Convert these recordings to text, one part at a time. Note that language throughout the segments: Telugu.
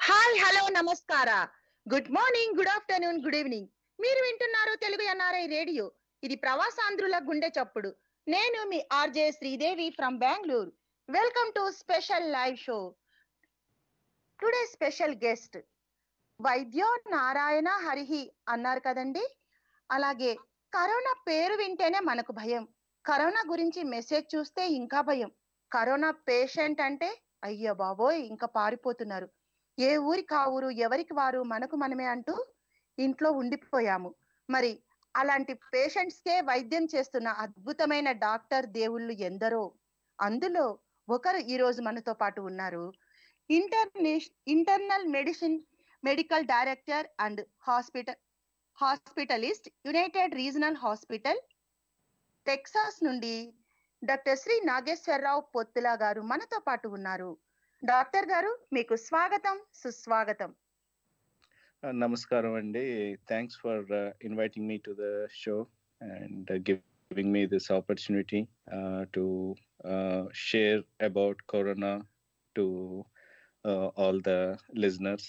హాయ్ హలో నమస్కార good morning good afternoon good evening మీరు వింటున్నారు తెలుగు ఎన్ఆర్ఐ రేడియో ఇది ప్రవాసాంధ్రుల గుండె చప్పుడు నేను మీ RJ Sridevi from Bengaluru welcome to special live show today special guest వైద్యో నారాయణ హరిహి అన్నారు కదండి అలాగే కరోనా పేరు వింటేనే మనకు భయం కరోనా గురించి మెసేజ్ చూస్తే ఇంకా భయం కరోనా పేషెంట్ అంటే అయ్యో బాబోయ్ ఇంకా పారిపోతున్నారు ఏ ఊరికి ఆ ఊరు ఎవరికి వారు మనకు మనమే అంటూ ఇంట్లో ఉండిపోయాము మరి అలాంటి పేషెంట్స్ కే వైద్యం చేస్తున్న అద్భుతమైన డాక్టర్ దేవుళ్ళు ఎందరో అందులో ఒకరు ఈ రోజు మనతో పాటు ఉన్నారు ఇంటర్నేష్ internal medicine medical director and hospital hospitalist United regional hospital Texas నుండి డాక్టర్ శ్రీ నాగేశ్వరరావు పొత్తుల గారు మనతో పాటు ఉన్నారు డాక్టర్ గారు మీకు స్వాగతం సుస్వాగతం నమస్కారం అండి thanks for inviting me to the show and giving me this opportunity to share about corona to all the listeners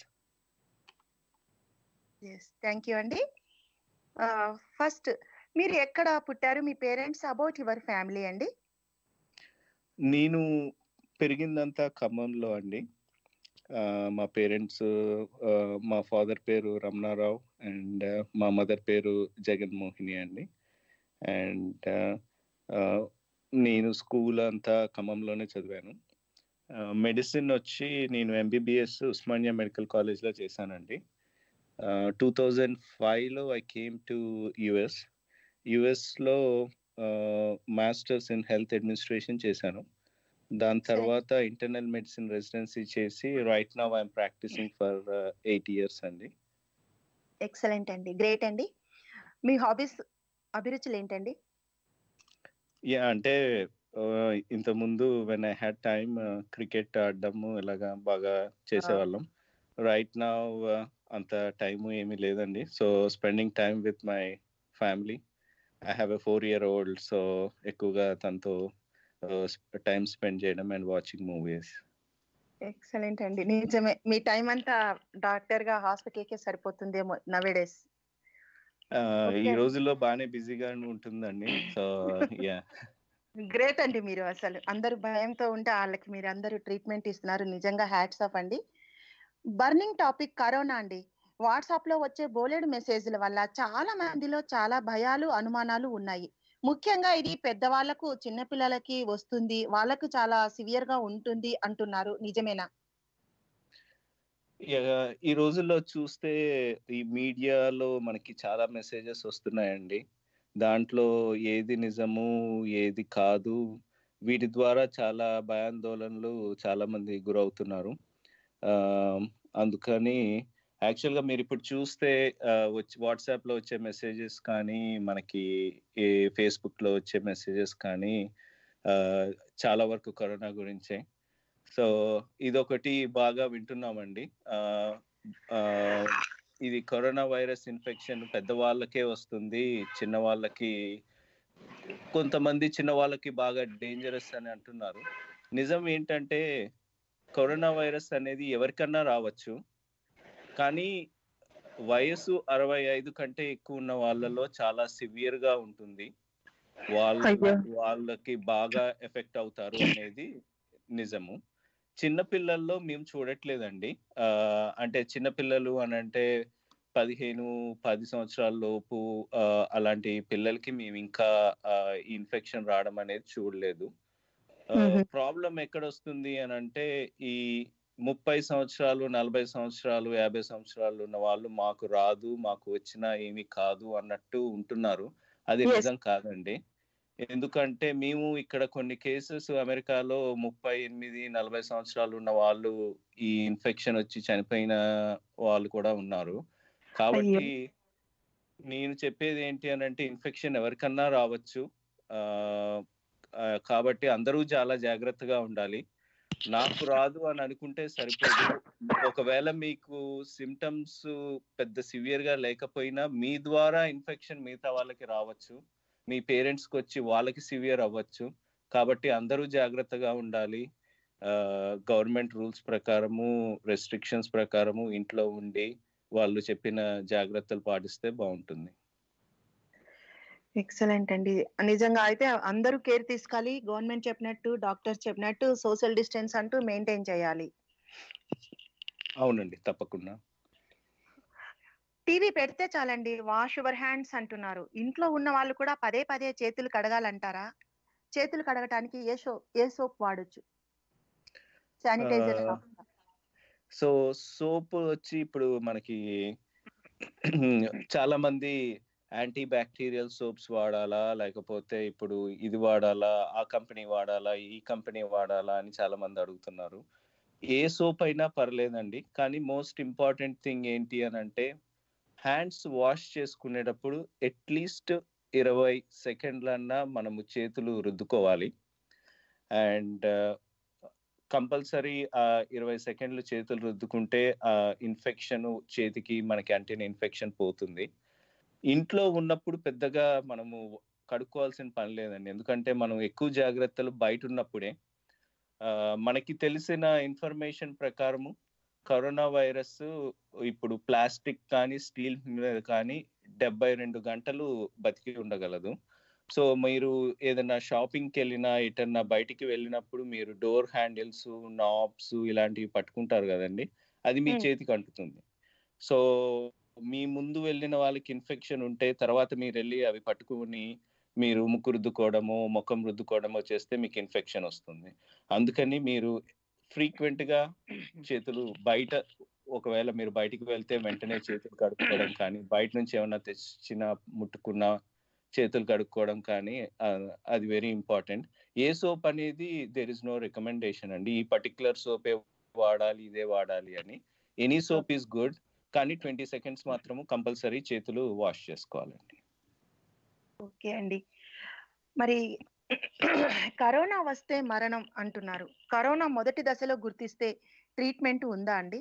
thank you అండి ఫస్ట్ మీరు ఎక్కడ పుట్టారు మీ పేరెంట్స్ అబౌట్ యువర్ ఫ్యామిలీ అండి నేను పెరిగిందంతా ఖమ్మంలో అండి మా పేరెంట్స్ మా ఫాదర్ పేరు రమణారావు అండ్ మా మదర్ పేరు జగన్మోహిని అండి అండ్ నేను స్కూల్ అంతా ఖమ్మంలోనే చదివాను మెడిసిన్ వచ్చి నేను ఎంబీబీఎస్ ఉస్మానియా మెడికల్ కాలేజ్లో చేశానండి టూ థౌజండ్ ఫైవ్లో ఐ కేమ్ టు యుఎస్ యుఎస్లో మాస్టర్స్ ఇన్ హెల్త్ అడ్మినిస్ట్రేషన్ చేశాను దాని తర్వాత ఇంటర్నల్ మెడిసిన్ రెసిడెన్సీ చేసి right now I'm practising for eight years అండి ఎక్సలెంట్ అండి గ్రేట్ అండి మీ హాబీస్ అభిరుచులు ఏంటండి యా అంటే ఇంత ముందు when I had time cricket ఆడడము ఇలాగా బాగా చేసేవాళ్ళం రైట్ నా అంత టైము ఏమీ లేదండి so spending time with my family I have a four year old so ఎక్కువగా తనతో టైం స్పెండ్ చేయడం అండ్ వాచింగ్ మూవీస్ ఎక్సలెంట్ అండి నిజమే మీ టైం అంతా డాక్టర్ గా హాస్పిటల్ కే సరిపోతుందేమో నవేడేస్ ఈ రోజుల్లో బాగానే బిజీగా ఉంటుందండి సో యా గ్రేట్ అండి మీరు అసలు అందరూ భయంతో ఉంటే వాళ్ళకి మీరు అందరూ ట్రీట్మెంట్ ఇస్తున్నారు నిజంగా హ్యాట్స్ ఆఫ్ అండి బర్నింగ్ టాపిక్ కరోనా అండి వాట్సాప్ లో వచ్చే బోలెడు మెసేజ్ల వల్ల చాలా మందిలో చాలా భయాలు అనుమానాలు ఉన్నాయి ముఖ్యంగా ఇది పెద్దవాళ్లకు చిన్నపిల్లలకి వస్తుంది వాళ్ళకు చాలా సివియర్ గా ఉంటుంది అంటున్నారు నిజమేనా ఈ రోజుల్లో చూస్తే ఈ మీడియాలో మనకి చాలా మెసేజెస్ వస్తున్నాయండి దాంట్లో ఏది నిజము ఏది కాదు వీటి ద్వారా చాలా భయాందోళనలు చాలా మంది గురవుతున్నారు అందుకని యాక్చువల్గా మీరు ఇప్పుడు చూస్తే వచ్చి వాట్సాప్లో వచ్చే మెసేజెస్ కానీ మనకి ఏ ఫేస్బుక్లో వచ్చే మెసేజెస్ కానీ చాలా వరకు కరోనా గురించే సో ఇదొకటి బాగా వింటున్నామండి ఇది కరోనా వైరస్ ఇన్ఫెక్షన్ పెద్దవాళ్ళకే వస్తుంది చిన్న వాళ్ళకి కొంతమంది చిన్న వాళ్ళకి బాగా డేంజరస్ అని అంటున్నారు నిజం ఏంటంటే కరోనా వైరస్ అనేది ఎవరికన్నా రావచ్చు కానీ వయసు అరవై ఐదు కంటే ఎక్కువ ఉన్న వాళ్ళలో చాలా సివియర్ గా ఉంటుంది వాళ్ళ వాళ్ళకి బాగా ఎఫెక్ట్ అవుతారు అనేది నిజము చిన్న పిల్లల్లో మేము చూడట్లేదండి అంటే చిన్న పిల్లలు అని అంటే పదిహేను పది సంవత్సరాల లోపు అలాంటి పిల్లలకి మేము ఇంకా ఇన్ఫెక్షన్ రావడం అనేది చూడలేదు ప్రాబ్లం ఎక్కడ వస్తుంది అని అంటే ఈ ముప్పై సంవత్సరాలు నలభై సంవత్సరాలు యాభై సంవత్సరాలు ఉన్న వాళ్ళు మాకు రాదు మాకు వచ్చినా ఏమీ కాదు అన్నట్టు ఉంటున్నారు అది నిజం కాదండి ఎందుకంటే మేము ఇక్కడ కొన్ని కేసెస్ అమెరికాలో ముప్పై ఎనిమిది నలభై సంవత్సరాలు ఉన్న వాళ్ళు ఈ ఇన్ఫెక్షన్ వచ్చి చనిపోయిన వాళ్ళు కూడా ఉన్నారు కాబట్టి నేను చెప్పేది ఏంటి అని అంటే ఇన్ఫెక్షన్ ఎవరికన్నా రావచ్చు కాబట్టి అందరూ చాలా జాగ్రత్తగా ఉండాలి నాకు రాదు అని అనుకుంటే సరిపోదు ఒకవేళ మీకు సిమ్టమ్స్ పెద్ద సివియర్ గా లేకపోయినా మీ ద్వారా ఇన్ఫెక్షన్ మిగతా వాళ్ళకి రావచ్చు మీ పేరెంట్స్కి వచ్చి వాళ్ళకి సివియర్ అవ్వచ్చు కాబట్టి అందరూ జాగ్రత్తగా ఉండాలి గవర్నమెంట్ రూల్స్ ప్రకారము రెస్ట్రిక్షన్స్ ప్రకారము ఇంట్లో ఉండి వాళ్ళు చెప్పిన జాగ్రత్తలు పాటిస్తే బాగుంటుంది ఎక్సలెంట్ అండి నిజంగా అయితే అందరూ కేర్ తీసుకోవాలి గవర్నమెంట్ చెప్పినట్టు డాక్టర్స్ చెప్పినట్టు సోషల్ డిస్టెన్స్ అంటూ మెయింటైన్ చేయాలి అవునండి తప్పకుండా టీవీ పెడితే చాలండి వాష్ యువర్ హ్యాండ్స్ అంటున్నారు ఇంట్లో ఉన్న వాళ్ళు కూడా పదే పదే చేతులు కడగాలంటారా చేతులు కడగటానికి ఏ సో ఏ సోప్ వాడొచ్చు శానిటైజర్ ఆ, సో సోప్ వచ్చి ఇప్పుడు మనకి చాలా మంది యాంటీ బ్యాక్టీరియల్ సోప్స్ వాడాలా లేకపోతే ఇప్పుడు ఇది వాడాలా ఆ కంపెనీ వాడాలా ఈ కంపెనీ వాడాలా అని చాలా మంది అడుగుతున్నారు ఏ సోప్ అయినా పర్లేదండి కానీ మోస్ట్ ఇంపార్టెంట్ థింగ్ ఏంటి అని అంటే హ్యాండ్స్ వాష్ చేసుకునేటప్పుడు అట్లీస్ట్ ఇరవై సెకండ్లన్నా మనము చేతులు రుద్దుకోవాలి అండ్ కంపల్సరీ ఆ ఇరవై సెకండ్లు చేతులు రుద్దుకుంటే ఆ ఇన్ఫెక్షన్ చేతికి మనకి అంటిన ఇన్ఫెక్షన్ పోతుంది ఇంట్లో ఉన్నప్పుడు పెద్దగా మనము కడుక్కోవాల్సిన పని లేదండి ఎందుకంటే మనం ఎక్కువ జాగ్రత్తలు బయట ఉన్నప్పుడే ఆ, మనకి తెలిసిన ఇన్ఫర్మేషన్ ప్రకారము కరోనా వైరస్ ఇప్పుడు ప్లాస్టిక్ కానీ స్టీల్ మీద కానీ డెబ్బై రెండు గంటలు బతికి ఉండగలదు సో మీరు ఏదైనా షాపింగ్కి వెళ్ళినా ఎటన్నా బయటికి వెళ్ళినప్పుడు మీరు డోర్ హ్యాండిల్స్ నాబ్స్ ఇలాంటివి పట్టుకుంటారు కదండి అది మీ Hmm. చేతికి అంటుతుంది సో మీ ముందు వెళ్ళిన వాళ్ళకి ఇన్ఫెక్షన్ ఉంటే తర్వాత మీరు వెళ్ళి అవి పట్టుకుని మీరు ముక్కు రుద్దుకోవడమో ముఖం రుద్దుకోవడమో చేస్తే మీకు ఇన్ఫెక్షన్ వస్తుంది అందుకని మీరు ఫ్రీక్వెంట్ గా చేతులు బయట ఒకవేళ మీరు బయటికి వెళ్తే వెంటనే చేతులు కడుక్కోవడం కానీ బయట నుంచి ఏమైనా తెచ్చిన ముట్టుకున్న చేతులు కడుక్కోవడం కానీ ఆ, అది వెరీ ఇంపార్టెంట్ ఏ సోప్ అనేది దేర్ ఇస్ నో రికమెండేషన్ అండి ఈ పర్టికులర్ సోపే వాడాలి ఇదే వాడాలి అని ఎనీ సోప్ ఈస్ గుడ్ కానీ ట్వంటీ సెకండ్స్ మాత్రము కంపల్సరీ చేతులు వాష్ చేసుకోవాలండి ఓకే అండి మరి కరోనా వస్తే మరణం అంటున్నారు కరోనా మొదటి దశలో గుర్తిస్తే ట్రీట్మెంట్ ఉందా అండి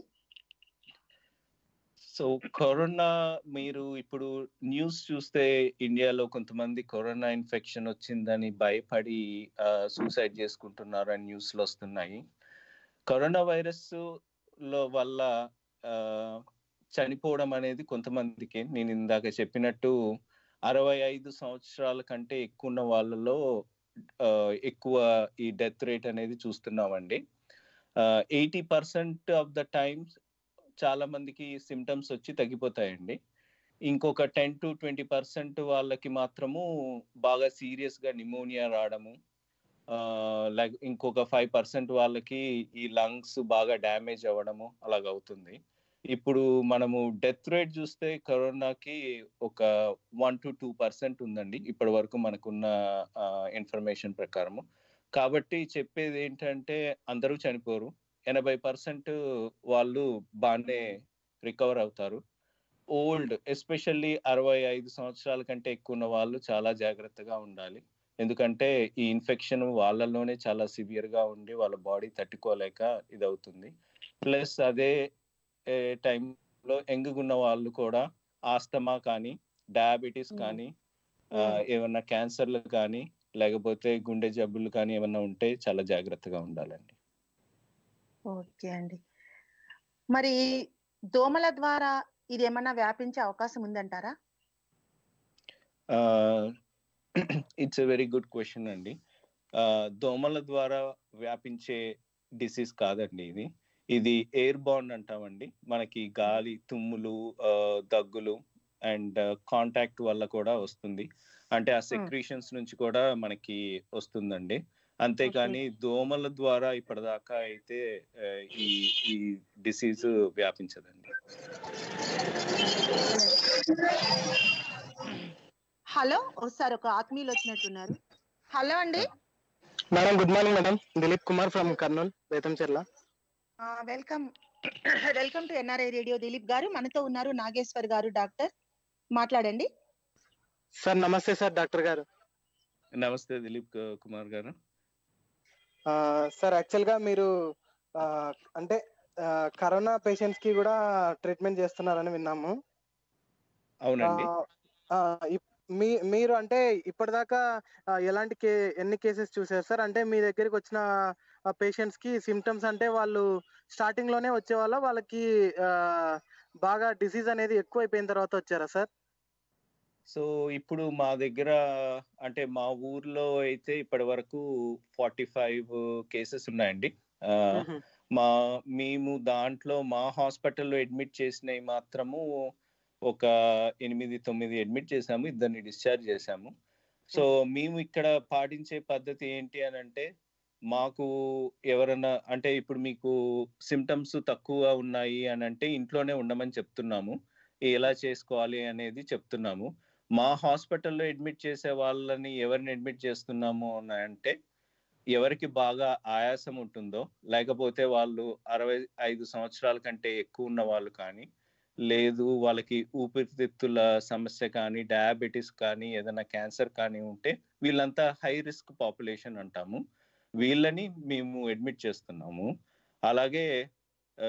సో కరోనా మీరు ఇప్పుడు న్యూస్ చూస్తే ఇండియాలో కొంతమంది కరోనా ఇన్ఫెక్షన్ వచ్చిందని భయపడి సూసైడ్ చేసుకుంటున్నారు అని న్యూస్లు వస్తున్నాయి కరోనా వైరస్ లో వల్ల ఆ, చనిపోవడం అనేది కొంతమందికి నేను ఇందాక చెప్పినట్టు అరవై ఐదు సంవత్సరాల కంటే ఎక్కువ ఉన్న వాళ్ళలో ఆ, ఎక్కువ ఈ డెత్ రేట్ అనేది చూస్తున్నామండి eighty percent of the times చాలా మందికి సిమ్టమ్స్ వచ్చి తగ్గిపోతాయండి ఇంకొక టెన్ టు ట్వంటీ పర్సెంట్ వాళ్ళకి మాత్రము బాగా సీరియస్ గా నిమోనియా రావడము లైక్ ఇంకొక ఫైవ్ పర్సెంట్ వాళ్ళకి ఈ లంగ్స్ బాగా డ్యామేజ్ అవ్వడము అలాగ అవుతుంది ఇప్పుడు మనము డెత్ రేట్ చూస్తే కరోనాకి ఒక వన్ టు టూ పర్సెంట్ ఉందండి ఇప్పటి వరకు మనకున్న ఇన్ఫర్మేషన్ ప్రకారము కాబట్టి చెప్పేది ఏంటంటే అందరూ చనిపోరు ఎనభై పర్సెంట్ వాళ్ళు బాగానే రికవర్ అవుతారు ఓల్డ్ ఎస్పెషల్లీ అరవై ఐదు సంవత్సరాల కంటే ఎక్కువ ఉన్న వాళ్ళు చాలా జాగ్రత్తగా ఉండాలి ఎందుకంటే ఈ ఇన్ఫెక్షన్ వాళ్ళలోనే చాలా సివియర్ గా ఉండి వాళ్ళ బాడీ తట్టుకోలేక ఇది అవుతుంది ప్లస్ అదే టైంలో ఉన్న వాళ్ళు కూడా ఆస్తమా కానీ డయాబెటీస్ Mm. కానీ ఆ, ఏమన్నా క్యాన్సర్లు కానీ లేకపోతే గుండె జబ్బులు కానీ ఏమన్నా ఉంటే చాలా జాగ్రత్తగా ఉండాలండి ఓకే అండి మరి దోమల ద్వారా ఇది ఏమన్నా వ్యాపించే అవకాశం ఉందంటారా it's a very good question అండి ఆ, దోమల ద్వారా వ్యాపించే డిసీజ్ కాదండి ఇది ఇది ఎయిర్ బాండ్ అంటామండి మనకి గాలి తుమ్ములు ఆ, దగ్గులు అండ్ కాంటాక్ట్ వల్ల కూడా వస్తుంది అంటే ఆ సెక్రీషన్స్ నుంచి కూడా మనకి వస్తుందండి అంతేకాని దోమల ద్వారా ఇప్పటిదాకా అయితే ఆ, ఈ ఈ డిసీజ్ వ్యాపించదండి హలో ఒకసారి ఒక ఆత్మీయులు వచ్చినట్టున్నారు హలో అండి madam good morning madam Dilip Kumar from Kurnool Betamcherla welcome welcome to NRI radio Dilip గారు మనతో ఉన్నారు నాగేశ్వర్ గారు డాక్టర్ మాట్లాడండి సార్ నమస్తే సార్ డాక్టర్ గారు నమస్తే దిలీప్ కు- కుమార్ గారు ఆ, సార్ యాక్చువల్ గా మీరు ఆ, అంటే ఆ, కరోనా పేషెంట్స్ కి కూడా ట్రీట్మెంట్ చేస్తున్నారని విన్నాము అవునండి ఆ, ఆ, ఇప్- మీ మీరు అంటే ఇప్పటిదాకా ఆ, ఎలాంటి కే ఎన్ని కేసెస్ చూసారు సార్ అంటే మీ దగ్గరికి వచ్చిన పేషెంట్స్ కి సిమ్టమ్స్ అంటే వాళ్ళు స్టార్టింగ్ లోనే వచ్చే వాళ్ళ వాళ్ళకి ఆ, బాగా డిసీజ్ అనేది ఎక్కువ అయిపోయిన తర్వాత వచ్చారా సార్ సో ఇప్పుడు మా దగ్గర అంటే మా ఊర్లో అయితే ఇప్పటి వరకు ఫార్టీ ఫైవ్ కేసెస్ ఉన్నాయండి ఆ, మా మేము దాంట్లో మా హాస్పిటల్లో అడ్మిట్ చేసినవి మాత్రము ఒక ఎనిమిది తొమ్మిది అడ్మిట్ చేసాము ఇద్దరిని డిశ్చార్జ్ చేసాము సో మేము ఇక్కడ పాటించే పద్ధతి ఏంటి అని అంటే మాకు ఎవరన్నా అంటే ఇప్పుడు మీకు సిమ్టమ్స్ తక్కువ ఉన్నాయి అని అంటే ఇంట్లోనే ఉండమని చెప్తున్నాము ఎలా చేసుకోవాలి అనేది చెప్తున్నాము మా హాస్పిటల్లో అడ్మిట్ చేసే వాళ్ళని ఎవరిని అడ్మిట్ చేస్తున్నాము అని అంటే ఎవరికి బాగా ఆయాసం ఉంటుందో లేకపోతే వాళ్ళు అరవై ఐదు సంవత్సరాల కంటే ఎక్కువ ఉన్న వాళ్ళు కానీ లేదు వాళ్ళకి ఊపిరితిత్తుల సమస్య కానీ డయాబెటీస్ కానీ ఏదైనా క్యాన్సర్ కానీ ఉంటే వీళ్ళంతా హై రిస్క్ పాపులేషన్ అంటాము వీళ్ళని మేము అడ్మిట్ చేస్తున్నాము అలాగే ఆ,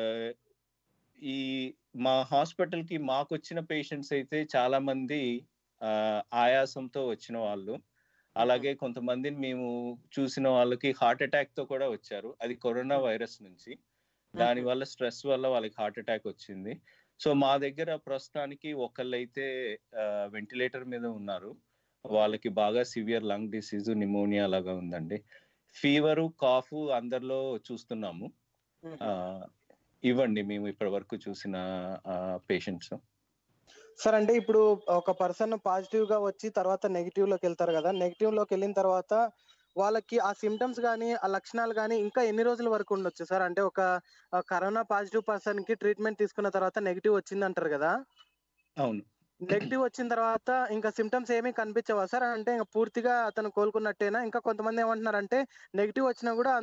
ఈ మా హాస్పిటల్కి మాకు వచ్చిన పేషెంట్స్ అయితే చాలా మంది ఆ, ఆయాసంతో వచ్చిన వాళ్ళు అలాగే కొంతమందిని మేము చూసిన వాళ్ళకి హార్ట్ అటాక్ తో కూడా వచ్చారు అది కరోనా వైరస్ నుంచి దాని వల్ల స్ట్రెస్ వల్ల వాళ్ళకి హార్ట్ అటాక్ వచ్చింది సో మా దగ్గర ప్రస్తుతానికి ఒకళ్ళైతే వెంటిలేటర్ మీద ఉన్నారు వాళ్ళకి బాగా సివియర్ లంగ్ డిసీజ్ నిమోనియా లాగా ఉందండి ఫీవరు కాఫ్ అందరిలో చూస్తున్నాము ఆ, ఇవ్వండి మేము ఇప్పటి వరకు చూసిన పేషెంట్స్ సార్ అంటే ఇప్పుడు ఒక పర్సన్ పాజిటివ్ గా వచ్చి తర్వాత నెగిటివ్ లోకి వెళ్తారు కదా నెగిటివ్ లోకి వెళ్ళిన తర్వాత వాళ్ళకి ఆ సిమ్టమ్స్ కానీ ఆ లక్షణాలు కానీ ఇంకా ఎన్ని రోజుల వరకు ఉండొచ్చు సార్ అంటే ఒక ఆ, కరోనా పాజిటివ్ పర్సన్ కి ట్రీట్మెంట్ తీసుకున్న తర్వాత నెగిటివ్ వచ్చింది అంటారు కదా అవును నెగిటివ్ వచ్చిన తర్వాత ఇంకా సిమ్టమ్స్ ఏమీ కనిపించవా సార్ అంటే ఇంకా పూర్తిగా అతను కోలుకున్నట్టేనా ఇంకా కొంతమంది ఏమంటున్నారంటే నెగిటివ్ వచ్చినా కూడా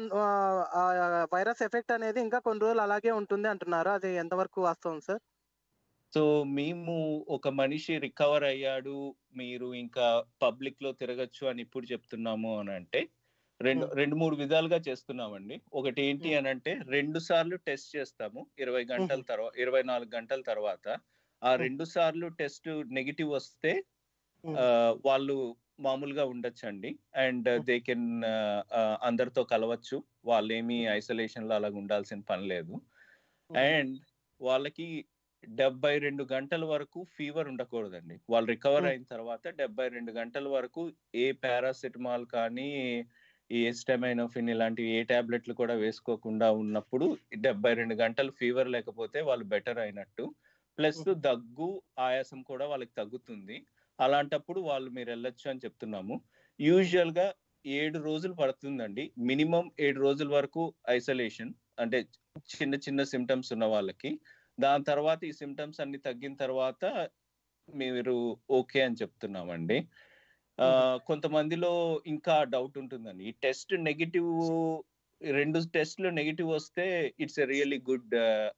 వైరస్ ఎఫెక్ట్ అనేది ఇంకా కొన్ని రోజులు అలాగే ఉంటుంది అంటున్నారు అది ఎంతవరకు వాస్తవం సార్ సో మేము ఒక మనిషి రికవర్ అయ్యాడు మీరు ఇంకా పబ్లిక్ లో తిరగచ్చు అని ఇప్పుడు చెప్తున్నాము అని అంటే రెండు Hmm. రెండు మూడు విధాలుగా చేస్తున్నామండి ఒకటి ఏంటి Hmm. అని అంటే రెండు సార్లు టెస్ట్ చేస్తాము ఇరవై గంటల తర్వాత ఇరవై నాలుగు గంటల తర్వాత ఆ Hmm. రెండు సార్లు టెస్ట్ నెగిటివ్ వస్తే Hmm. ఆ, వాళ్ళు మామూలుగా ఉండొచ్చండి అండ్ Hmm. దే కెన్ అందరితో కలవచ్చు వాళ్ళు ఏమి ఐసోలేషన్ లో అలాగ ఉండాల్సిన పని లేదు అండ్ వాళ్ళకి డెబ్బై రెండు గంటల వరకు ఫీవర్ ఉండకూడదండి వాళ్ళు రికవర్ Hmm. అయిన తర్వాత డెబ్బై రెండు గంటల వరకు ఏ పారాసిటమాల్ కానీ ఈ ఎస్టమైనోఫిన్ ఇలాంటివి ఏ టాబ్లెట్లు కూడా వేసుకోకుండా ఉన్నప్పుడు డెబ్బై రెండు గంటలు ఫీవర్ లేకపోతే వాళ్ళు బెటర్ అయినట్టు ప్లస్ Mhm. దగ్గు ఆయాసం కూడా వాళ్ళకి తగ్గుతుంది అలాంటప్పుడు వాళ్ళు మీరు వెళ్ళొచ్చు అని చెప్తున్నాము యూజువల్ గా ఏడు రోజులు పడుతుందండి మినిమం ఏడు రోజుల వరకు ఐసోలేషన్ అంటే చిన్న చిన్న సిమ్టమ్స్ ఉన్న వాళ్ళకి దాని తర్వాత ఈ సిమ్టమ్స్ అన్ని తగ్గిన తర్వాత మీరు ఓకే అని చెప్తున్నామండి ఆ, కొంతమందిలో ఇంకా డౌట్ ఉంటుందండి ఈ టెస్ట్ నెగిటివ్ రెండు టెస్ట్లు నెగిటివ్ వస్తే it's a really good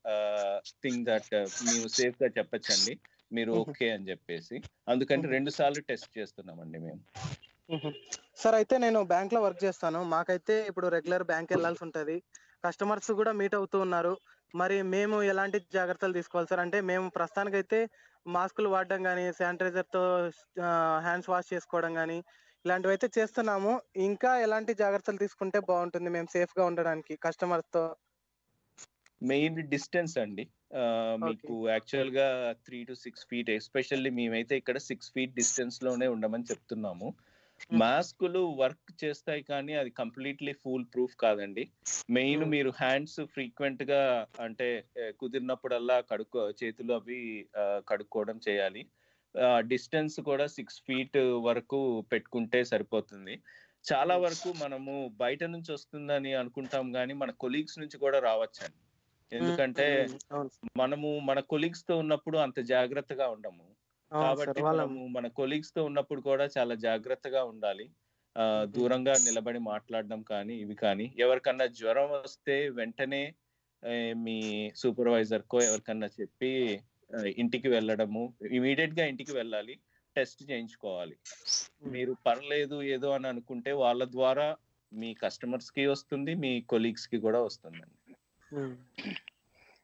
thing that మేము సేఫ్ గా చెప్పచ్చండి మీరు Mhm. ఓకే అని చెప్పేసి అందుకని Mhm. రెండు సార్లు టెస్ట్ చేస్తున్నామండి మేము సార్ అయితే నేను బ్యాంక్ లో వర్క్ చేస్తాను మాకైతే ఇప్పుడు రెగ్యులర్ బ్యాంక్ వెళ్ళాల్సి ఉంటది కస్టమర్స్ కూడా మీట్ అవుతూ ఉన్నారు మరి మేము ఎలాంటి జాగ్రత్తలు తీసుకోవాలి సార్ అంటే మేము ప్రస్తుతానికైతే మాస్కులు వాడడం కానీ శానిటైజర్ తో హ్యాండ్స్ వాష్ చేసుకోవడం కానీ ఇలాంటివి అయితే చేస్తున్నాము ఇంకా ఎలాంటి జాగ్రత్తలు తీసుకుంటే బాగుంటుంది మేము సేఫ్ గా ఉండడానికి కస్టమర్స్ తో మెయిన్ డిస్టెన్స్ అండి ఆ, మీకు యాక్చువల్ గా three to six feet especially మేమైతే ఇక్కడ సిక్స్ ఫీట్ డిస్టెన్స్ లోనే ఉండమని చెప్తున్నాము మాస్కులు వర్క్ చేస్తాయి కానీ అది కంప్లీట్లీ ఫుల్ ప్రూఫ్ కాదండి మెయిన్ Hmm. మీరు హ్యాండ్స్ ఫ్రీక్వెంట్ గా అంటే ఏ, కుదిరినప్పుడల్లా కడుక్కో చేతులు అవి ఆ, కడుక్కోవడం చేయాలి డిస్టెన్స్ కూడా సిక్స్ ఫీట్ వరకు పెట్టుకుంటే సరిపోతుంది చాలా వరకు మనము బయట నుంచి వస్తుందని అనుకుంటాం కానీ మన కొలీగ్స్ నుంచి కూడా రావచ్చండి ఎందుకంటే అవును మనము మన కొలీగ్స్ తో ఉన్నప్పుడు అంత జాగ్రత్తగా ఉండము అవును కాబట్టి సార్ వాళ్ళ మనము మన కొలీగ్స్ తో ఉన్నప్పుడు కూడా చాలా జాగ్రత్తగా ఉండాలి ఆ, Mhm. దూరంగా నిలబడి మాట్లాడడం కానీ ఇవి కానీ ఎవరికన్నా జ్వరం వస్తే వెంటనే ఆ, మీ సూపర్వైజర్ కో ఎవరికన్నా చెప్పి ఆ, ఇంటికి వెళ్ళడము ఇమీడియట్ గా ఇంటికి వెళ్ళాలి టెస్ట్ చేయించుకోవాలి మీరు పర్లేదు ఏదో అని అనుకుంటే వాళ్ళ ద్వారా మీ కస్టమర్స్ కి వస్తుంది మీ కొలీగ్స్ కి కూడా వస్తుందండి ఉమ్.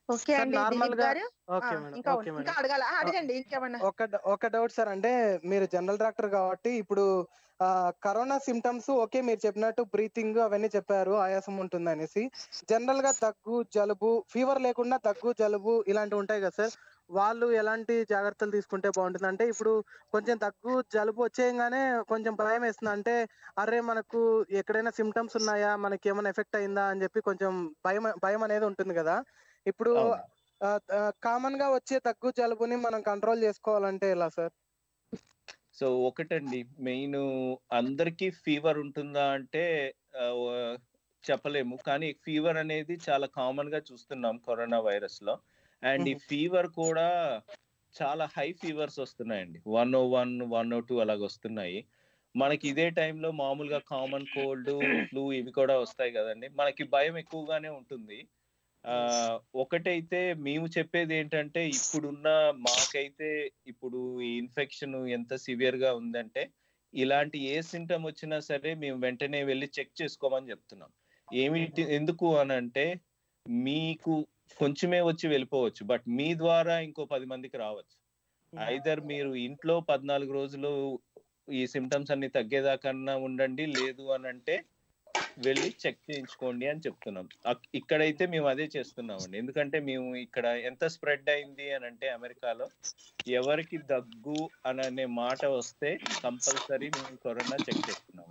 ఓకే సార్, అండి normal దిలీప్ గా- గారు ఓకే ఆ, మేడం ఇంకా ఓకే ఇంకా మేడం అడగాల అడగండి ఇంకేమన్నా ఒక డ- ఒక డౌట్ సార్ అంటే మీరు జనరల్ డాక్టర్ కాబట్టి ఇప్పుడు ఆ, కరోనా సిమ్టమ్స్ ఓకే మీరు చెప్పినట్టు బ్రీతింగ్ అవన్నీ చెప్పారు ఆయాసం ఉంటుంది అనేసి జనరల్ గా దగ్గు జలుబు ఫీవర్ లేకుండా దగ్గు జలుబు ఇలాంటివి ఉంటాయి కదా సార్ వాళ్ళు ఎలాంటి జాగ్రత్తలు తీసుకుంటే బాగుంటుంది అంటే ఇప్పుడు కొంచెం దగ్గు జలుబు వచ్చేయంగానే కొంచెం భయం వేస్తుంది అంటే అరే మనకు ఎక్కడైనా సిమ్టమ్స్ ఉన్నాయా మనకి ఏమైనా ఎఫెక్ట్ అయిందా అని చెప్పి కొంచెం భయం భయం అనేది ఉంటుంది కదా ఇప్పుడు అవును. కామన్ గా వచ్చే దగ్గు జలుబుని మనం కంట్రోల్ చేసుకోవాలంటే ఎలా సార్ సో ఒకటండి మెయిన్ అందరికీ ఫీవర్ ఉంటుందా అంటే ఆ, ఓ- చెప్పలేము కానీ ఫీవర్ అనేది చాలా కామన్ గా చూస్తున్నాం కరోనా వైరస్ లో అండ్ ఈ Mhm. ఫీవర్ కూడా చాలా హై ఫీవర్స్ వస్తున్నాయండి one O one one O two అలాగ వస్తున్నాయి మనకి ఇదే టైంలో మామూలుగా కామన్ కోల్డ్ ఫ్లూ ఇవి కూడా వస్తాయి కదండి మనకి భయం ఎక్కువగానే ఉంటుంది ఆ ఒకటైతే మేము చెప్పేది ఏంటంటే ఇప్పుడున్న మాకైతే ఇప్పుడు ఈ ఇన్ఫెక్షన్ ఎంత సివియర్ గా ఉందంటే ఇలాంటి ఏ సింటమ్ వచ్చినా సరే మేము వెంటనే వెళ్ళి చెక్ చేసుకోమని చెప్తున్నాం ఏమిటి ఎందుకు అని అంటే మీకు కొంచెమే వచ్చి వెళ్ళిపోవచ్చు బట్ మీ ద్వారా ఇంకో పది మందికి రావచ్చు ఐదర్ మీరు ఇంట్లో పద్నాలుగు రోజులు ఈ సిమ్టమ్స్ అన్ని తగ్గేదాకన్నా ఉండండి లేదు అని అంటే వెళ్ళి చెక్ చేయించుకోండి అని చెప్తున్నాం అక్- ఇక్కడైతే మేము అదే చేస్తున్నామండి ఎందుకంటే మేము ఇక్కడ ఎంత స్ప్రెడ్ అయింది అని అంటే అమెరికాలో ఎవరికి దగ్గు అని అనే మాట వస్తే కంపల్సరీ మేము కరోనా చెక్ చేస్తున్నాము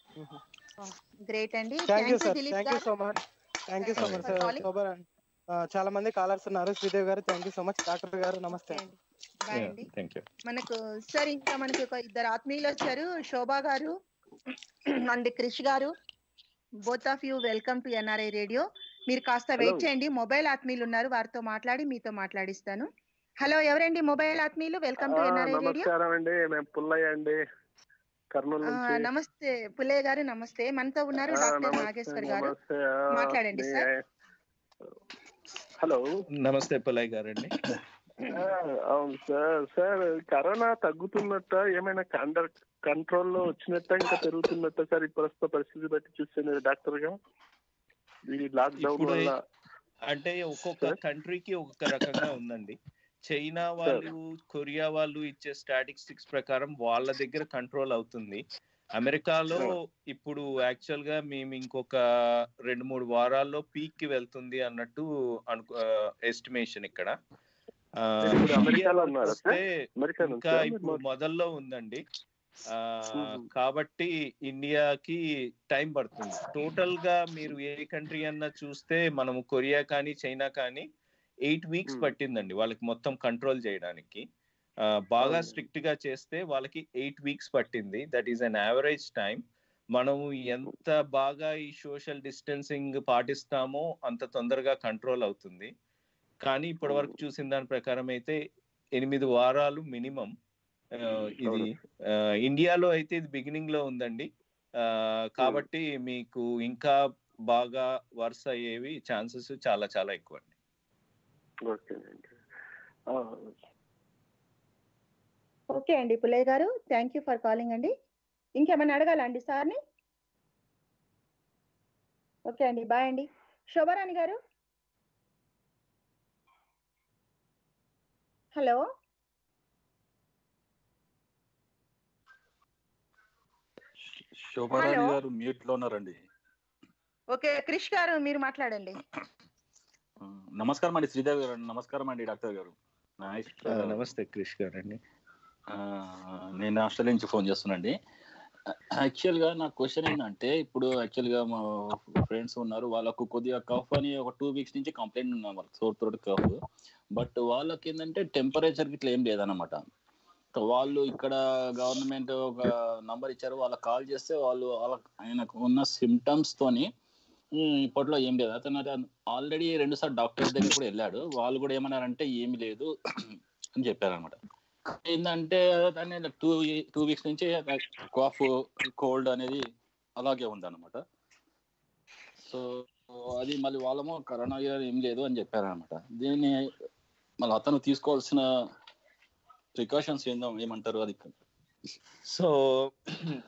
గ్రేట్ అండి thank you thank you sir Dilip thank you గారు so much thank you so Thank you much for sir calling. Shobha ఆ, చాలా మంది కాలర్స్ ఉన్నారు శ్రీదేవి గారు thank you so much doctor గారు నమస్తే బాయ్ అండి థ్యాంక్ యూ మనకు సార్ ఇంకా మనకి ఒక ఇద్దరు ఆత్మీయులు వచ్చారు శోభా గారు అండ్ క్రిష్ గారు both of you welcome to NRI radio మీరు కాస్త వెయిట్ Hello. చేయండి మొబైల్ ఆత్మీయులు ఉన్నారు వారితో మాట్లాడి మీతో మాట్లాడిస్తాను హలో ఎవరండి మొబైల్ ఆత్మీయులు వెల్కమ్ టు ఆ, ఎన్ఆర్ఐ రేడియో నమస్కారం అండి మేము పుల్లయ్య అండి కర్నూలు నుంచి నమస్తే పుల్లయ్య గారు నమస్తే మనతో ఉన్నారు ఆ, డాక్టర్ నమస్తే, నాగేశ్వర్ గారు నమస్తే, ఆ, మాట్లాడండి, మీ- సార్. హలో నమస్తే పుల్లయ్య గారండి ఆ, అవును సార్ సార్ కరోనా తగ్గుతున్నట్ట ఏమైనా అండర్ కంట్రోల్ లో వచ్చినట్ట ఇంకా పెరుగుతున్నట్ట సార్ ఈ ప్రస్తుత పరిస్థితి బట్టి చూస్తే మీరు డాక్టర్ గా ఈ లాక్డౌన్ ఇప్పుడు వల్ల అంటే ఒక్కొక్క Sir? కంట్రీకి ఒక్కొక్క రకంగా ఉందండి చైనా వాళ్ళు కొరియా వాళ్ళు ఇచ్చే స్టాటిస్టిక్స్ ప్రకారం వాళ్ళ దగ్గర కంట్రోల్ అవుతుంది అమెరికాలో Sir. ఇప్పుడు యాక్చువల్ గా మేము ఇంకొక రెండు మూడు వారాల్లో పీక్ కి వెళ్తుంది అన్నట్టు అనుకు ఎస్టిమేషన్ ఇక్కడ ఆ, ఇప్పుడు అమెరికాలో ఇండియా ఉన్నారా వస్తే అమెరికా నుంచి ఇంకా సార్? ఇప్పుడు మొదల్లో ఉందండి ఆ, Mhm. కాబట్టి ఇండియాకి టైం పడుతుంది టోటల్ గా మీరు ఏ కంట్రీ అన్నా చూస్తే మనము కొరియా కానీ చైనా కానీ ఎయిట్ వీక్స్ Hmm. పట్టిందండి వాళ్ళకి మొత్తం కంట్రోల్ చేయడానికి ఆ, బాగా అవును. స్ట్రిక్ట్ గా చేస్తే వాళ్ళకి ఎయిట్ వీక్స్ పట్టింది that is an average time మనము ఎంత బాగా ఈ సోషల్ డిస్టెన్సింగ్ పాటిస్తామో అంత తొందరగా కంట్రోల్ అవుతుంది కానీ ఇప్పటి వరకు చూసిన దాని ప్రకారం అయితే ఎనిమిది వారాలు మినిమం ఇది అవును. ఆ, ఇండియాలో అయితే ఇది బిగినింగ్ లో ఉందండి ఆ, కాబట్టి మీకు ఇంకా బాగా వర్స్ అయ్యేవి ఛాన్సెస్ చాలా చాలా ఎక్కువ అండి ఓకే అండి ఆ, ఓకే అండి పుల్లయ్య గారు థ్యాంక్ యూ ఫర్ కాలింగ్ అండి ఇంకేమైనా అడగాలా అండి సార్ని ఓకే అండి బాయ్ అండి Shobharani garu hello Shobharani Hello. Garu mute లో ఉన్నారండి ఓకే క్రిష్ గారు మీరు మాట్లాడండి ఆ, నమస్కారం అండి శ్రీదేవి గారు నమస్కారం అండి డాక్టర్ గారు నైస్ ఆ, నమస్తే క్రిష్ గారండి ఆ, నేను ఆస్ట్రేలియా నుంచి ఫోన్ చేస్తున్నాండి యాక్చువల్ గా నా క్వశ్చన్ ఏంటంటే ఇప్పుడు యాక్చువల్ గా మా ఫ్రెండ్స్ ఉన్నారు వాళ్ళకు కొద్దిగా కఫ్ అని ఒక టూ వీక్స్ నుంచి కంప్లైంట్ ఉన్నాం వాళ్ళకి సోర్ త్రోట్ కఫ్ బట్ వాళ్ళకి ఏంటంటే టెంపరేచర్ ఇట్లా ఏం లేదన్నమాట సో వాళ్ళు ఇక్కడ గవర్నమెంట్ ఒక నంబర్ ఇచ్చారు వాళ్ళకి కాల్ చేస్తే వాళ్ళు వాళ్ళకి ఆయనకు ఉన్న సిమ్టమ్స్ తోని "ఉమ్, ఇప్పట్లో ఏం లేదు అతను ఆల్రెడీ రెండు సార్లు డాక్టర్ దగ్గర కూడా వెళ్ళాడు వాళ్ళు కూడా ఏమన్నారంటే ఏమి లేదు అని చెప్పారనమాట ఏంటంటే దాన్ని టూ టూ వీక్స్ నుంచి కాఫ్ కోల్డ్ అనేది అలాగే ఉందన్నమాట సో అది మళ్ళీ వాళ్ళము కరోనా ఏం లేదు అని చెప్పారనమాట దీన్ని మళ్ళీ అతను తీసుకోవాల్సిన ప్రికాషన్స్ ఏందో ఏమంటారు అది సో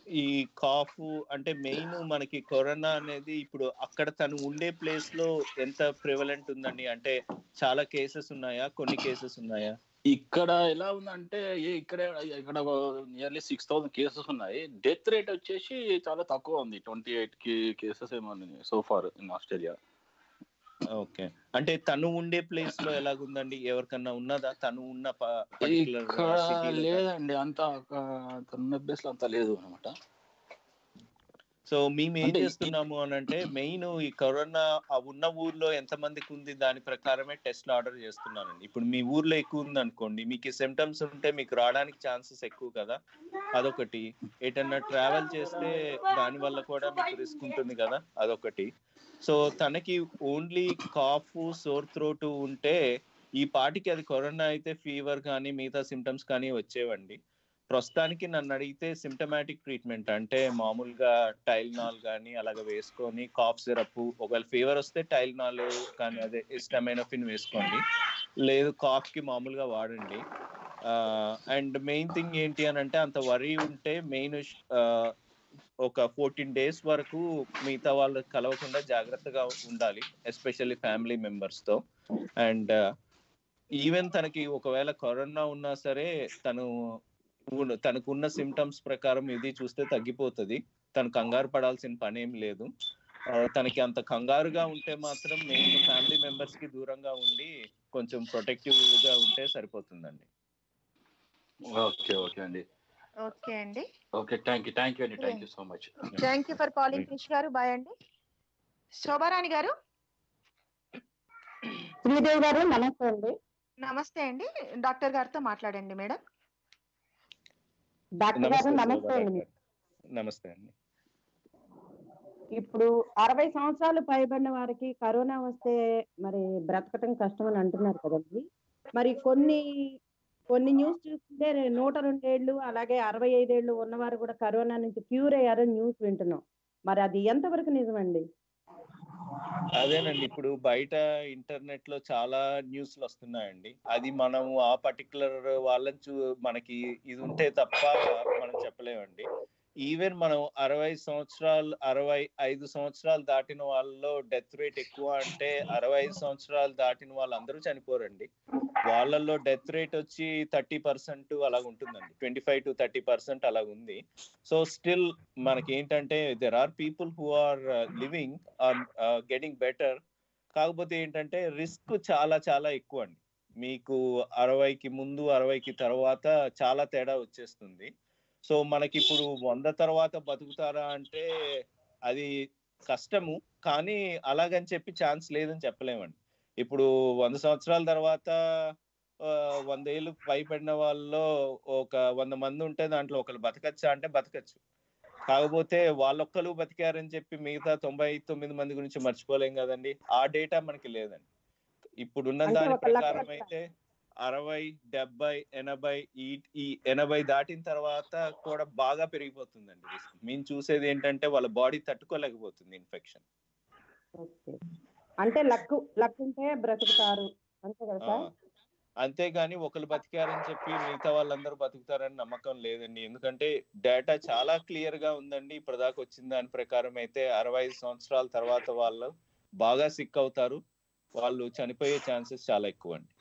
ఈ కాఫ్ అంటే మెయిన్ మనకి కరోనా అనేది ఇప్పుడు అక్కడ తను ఉండే ప్లేస్ లో ఎంత ప్రివలెంట్ ఉందండి అంటే చాలా కేసెస్ ఉన్నాయా కొన్ని కేసెస్ ఉన్నాయా ఇక్కడ ఎలా ఉందంటే ఏ ఇక్కడ ఇక్కడ నియర్లీ సిక్స్ థౌసండ్ కేసెస్ ఉన్నాయి డెత్ రేట్ వచ్చేసి చాలా తక్కువ ఉంది ట్వంటీ ఎయిట్ కి కేసెస్ ఏమో so far in Australia okay అంటే తను ఉండే ప్లేస్ లో ఎలాగుందండి ఎవరికన్నా ఉన్నదా తను ఉన్న ప- particular ఇక్కడ city లో? లేదండి అంత తన ప్లేస్ లో అంత లేదు అనమాట సో మేము ఏం అంటే ఈ- చేస్తున్నాము అని అంటే మెయిన్ ఈ కరోనా ఆ ఉన్న ఊర్లో ఎంత మందికి ఉంది దాని ప్రకారమే టెస్ట్లు ఆర్డర్ చేస్తున్నానండి ఇప్పుడు మీ ఊర్లో ఎక్కువ ఉంది అనుకోండి మీకు సిమ్టమ్స్ ఉంటే మీకు రావడానికి ఛాన్సెస్ ఎక్కువ కదా అదొకటి ఎటన్నా ట్రావెల్ చేస్తే దాని వల్ల కూడా మీకు రిస్క్ ఉంటుంది కదా అదొకటి సో తనకి ఓన్లీ కాఫ్ సోర్ థ్రోట్ ఉంటే ఈ పాటికి అది కరోనా అయితే ఫీవర్ కానీ మిగతా సిమ్టమ్స్ కానీ వచ్చేవండి ప్రస్తుతానికి నన్ను అడిగితే సిమ్టమాటిక్ ట్రీట్మెంట్ అంటే మామూలుగా టైల్నాల్ కానీ అలాగ వేసుకొని కాఫ్ సిరప్ ఒకవేళ ఫీవర్ వస్తే టైల్నాల్ కానీ అదే ఇస్టమైనఫిన్ వేసుకోండి లేదు కాఫ్ కి మామూలుగా వాడండి అండ్ మెయిన్ థింగ్ ఏంటి అని అంటే అంత వరి ఉంటే మెయిన్ ఒక ఫోర్టీన్ డేస్ వరకు మిగతా వాళ్ళు కలవకుండా జాగ్రత్తగా ఉండాలి ఎస్పెషల్లీ ఫ్యామిలీ మెంబర్స్ తో అండ్ ఈవెన్ తనకి ఒకవేళ కరోనా ఉన్నా సరే తను ఉన్- తనకున్న సిమ్టమ్స్ ప్రకారం ఇది చూస్తే తగ్గిపోతుంది తను కంగారు పడాల్సిన పని ఏం లేదు ఆ, తనకి అంత కంగారుగా ఉంటే మాత్రం మెయిన్ ఫ్యామిలీ మెంబర్స్ కి దూరంగా ఉండి కొంచెం ప్రొటెక్టివ్ గా ఉంటే సరిపోతుందండి ఓకే ఓకే అండి ఓకే అండి okay thank you thank you అండి thank you so much thank you for calling Krish garu bye అండి శోభారాణి గారు శ్రీదేవి గారు నమస్తే అండి నమస్తే అండి డాక్టర్ గారితో మాట్లాడండి మేడం డాక్టర్ గారు నమస్తే నమస్తే శోభా అండి డాక్టర్. నమస్తే అండి ఇప్పుడు అరవై సంవత్సరాలు పైబడిన వారికి కరోనా వస్తే మరి బ్రతకటం కష్టం అని అంటున్నారు కదండి మరి కొన్ని కొన్ని న్యూస్ చూస్తుంటే నూట రెండేళ్లు అలాగే అరవై ఐదేళ్లు ఉన్నవారు కూడా కరోనా నుంచి క్యూర్ అయ్యారని న్యూస్ వింటున్నాం మరి అది ఎంతవరకు నిజమండి అదేనండి ఇప్పుడు బయట ఇంటర్నెట్ లో చాలా న్యూస్లు వస్తున్నాయండి అది మనం ఆ పర్టికులర్ వాళ్ళని చూ మనకి ఇది ఉంటే తప్ప మనం చెప్పలేమండి ఈవెన్ మనం అరవై సంవత్సరాలు అరవై ఐదు సంవత్సరాలు దాటిన వాళ్ళలో డెత్ రేట్ ఎక్కువ అంటే అరవై ఐదు సంవత్సరాలు దాటిన వాళ్ళందరూ చనిపోరండి వాళ్ళల్లో డెత్ రేట్ వచ్చి థర్టీ పర్సెంట్ అలాగ ఉంటుందండి twenty five to thirty percent అలాగ ఉంది సో స్టిల్ మనకి ఏంటంటే there are people who are living are getting better కాకపోతే ఏంటంటే రిస్క్ చాలా చాలా ఎక్కువ అండి మీకు అరవైకి ముందు అరవైకి తర్వాత చాలా తేడా వచ్చేస్తుంది సో మనకి ఇప్పుడు వంద తర్వాత బతుకుతారా అంటే అది కష్టము కానీ అలాగని చెప్పి ఛాన్స్ లేదని చెప్పలేమండి ఇప్పుడు వంద సంవత్సరాల తర్వాత ఆ, వంద ఏళ్ళు పైబడిన వాళ్ళలో ఒక వంద మంది ఉంటే దాంట్లో ఒకరు బతకచ్చా అంటే బతకచ్చు కాకపోతే వాళ్ళొక్కరు బతికారని చెప్పి మిగతా తొంభై తొమ్మిది మంది గురించి మర్చిపోలేం కదండి ఆ డేటా మనకి లేదండి ఇప్పుడున్న అంటే దాని ఒక లక్ష ప్రకారం అయితే అరవై డెబ్బై ఎనభై ఈ ఈ ఎనభై దాటిన తర్వాత కూడా బాగా పెరిగిపోతుందండి risk. మేము చూసేది ఏంటంటే వాళ్ళ బాడీ తట్టుకోలేకపోతుంది ఇన్ఫెక్షన్ ఓకే అంటే లక్ లక్ ఉంటే బ్రతుకుతారు అంతే కదా సార్ అంతేగాని ఒకరు బతికారని చెప్పి మిగతా వాళ్ళందరూ బతుకుతారని నమ్మకం లేదండి ఎందుకంటే డేటా చాలా క్లియర్ గా ఉందండి ఇప్పటిదాకా వచ్చిన దాని ప్రకారం అయితే అరవై ఐదు సంవత్సరాల తర్వాత వాళ్ళు బాగా సిక్ అవుతారు వాళ్ళు చనిపోయే ఛాన్సెస్ చాలా ఎక్కువ అండి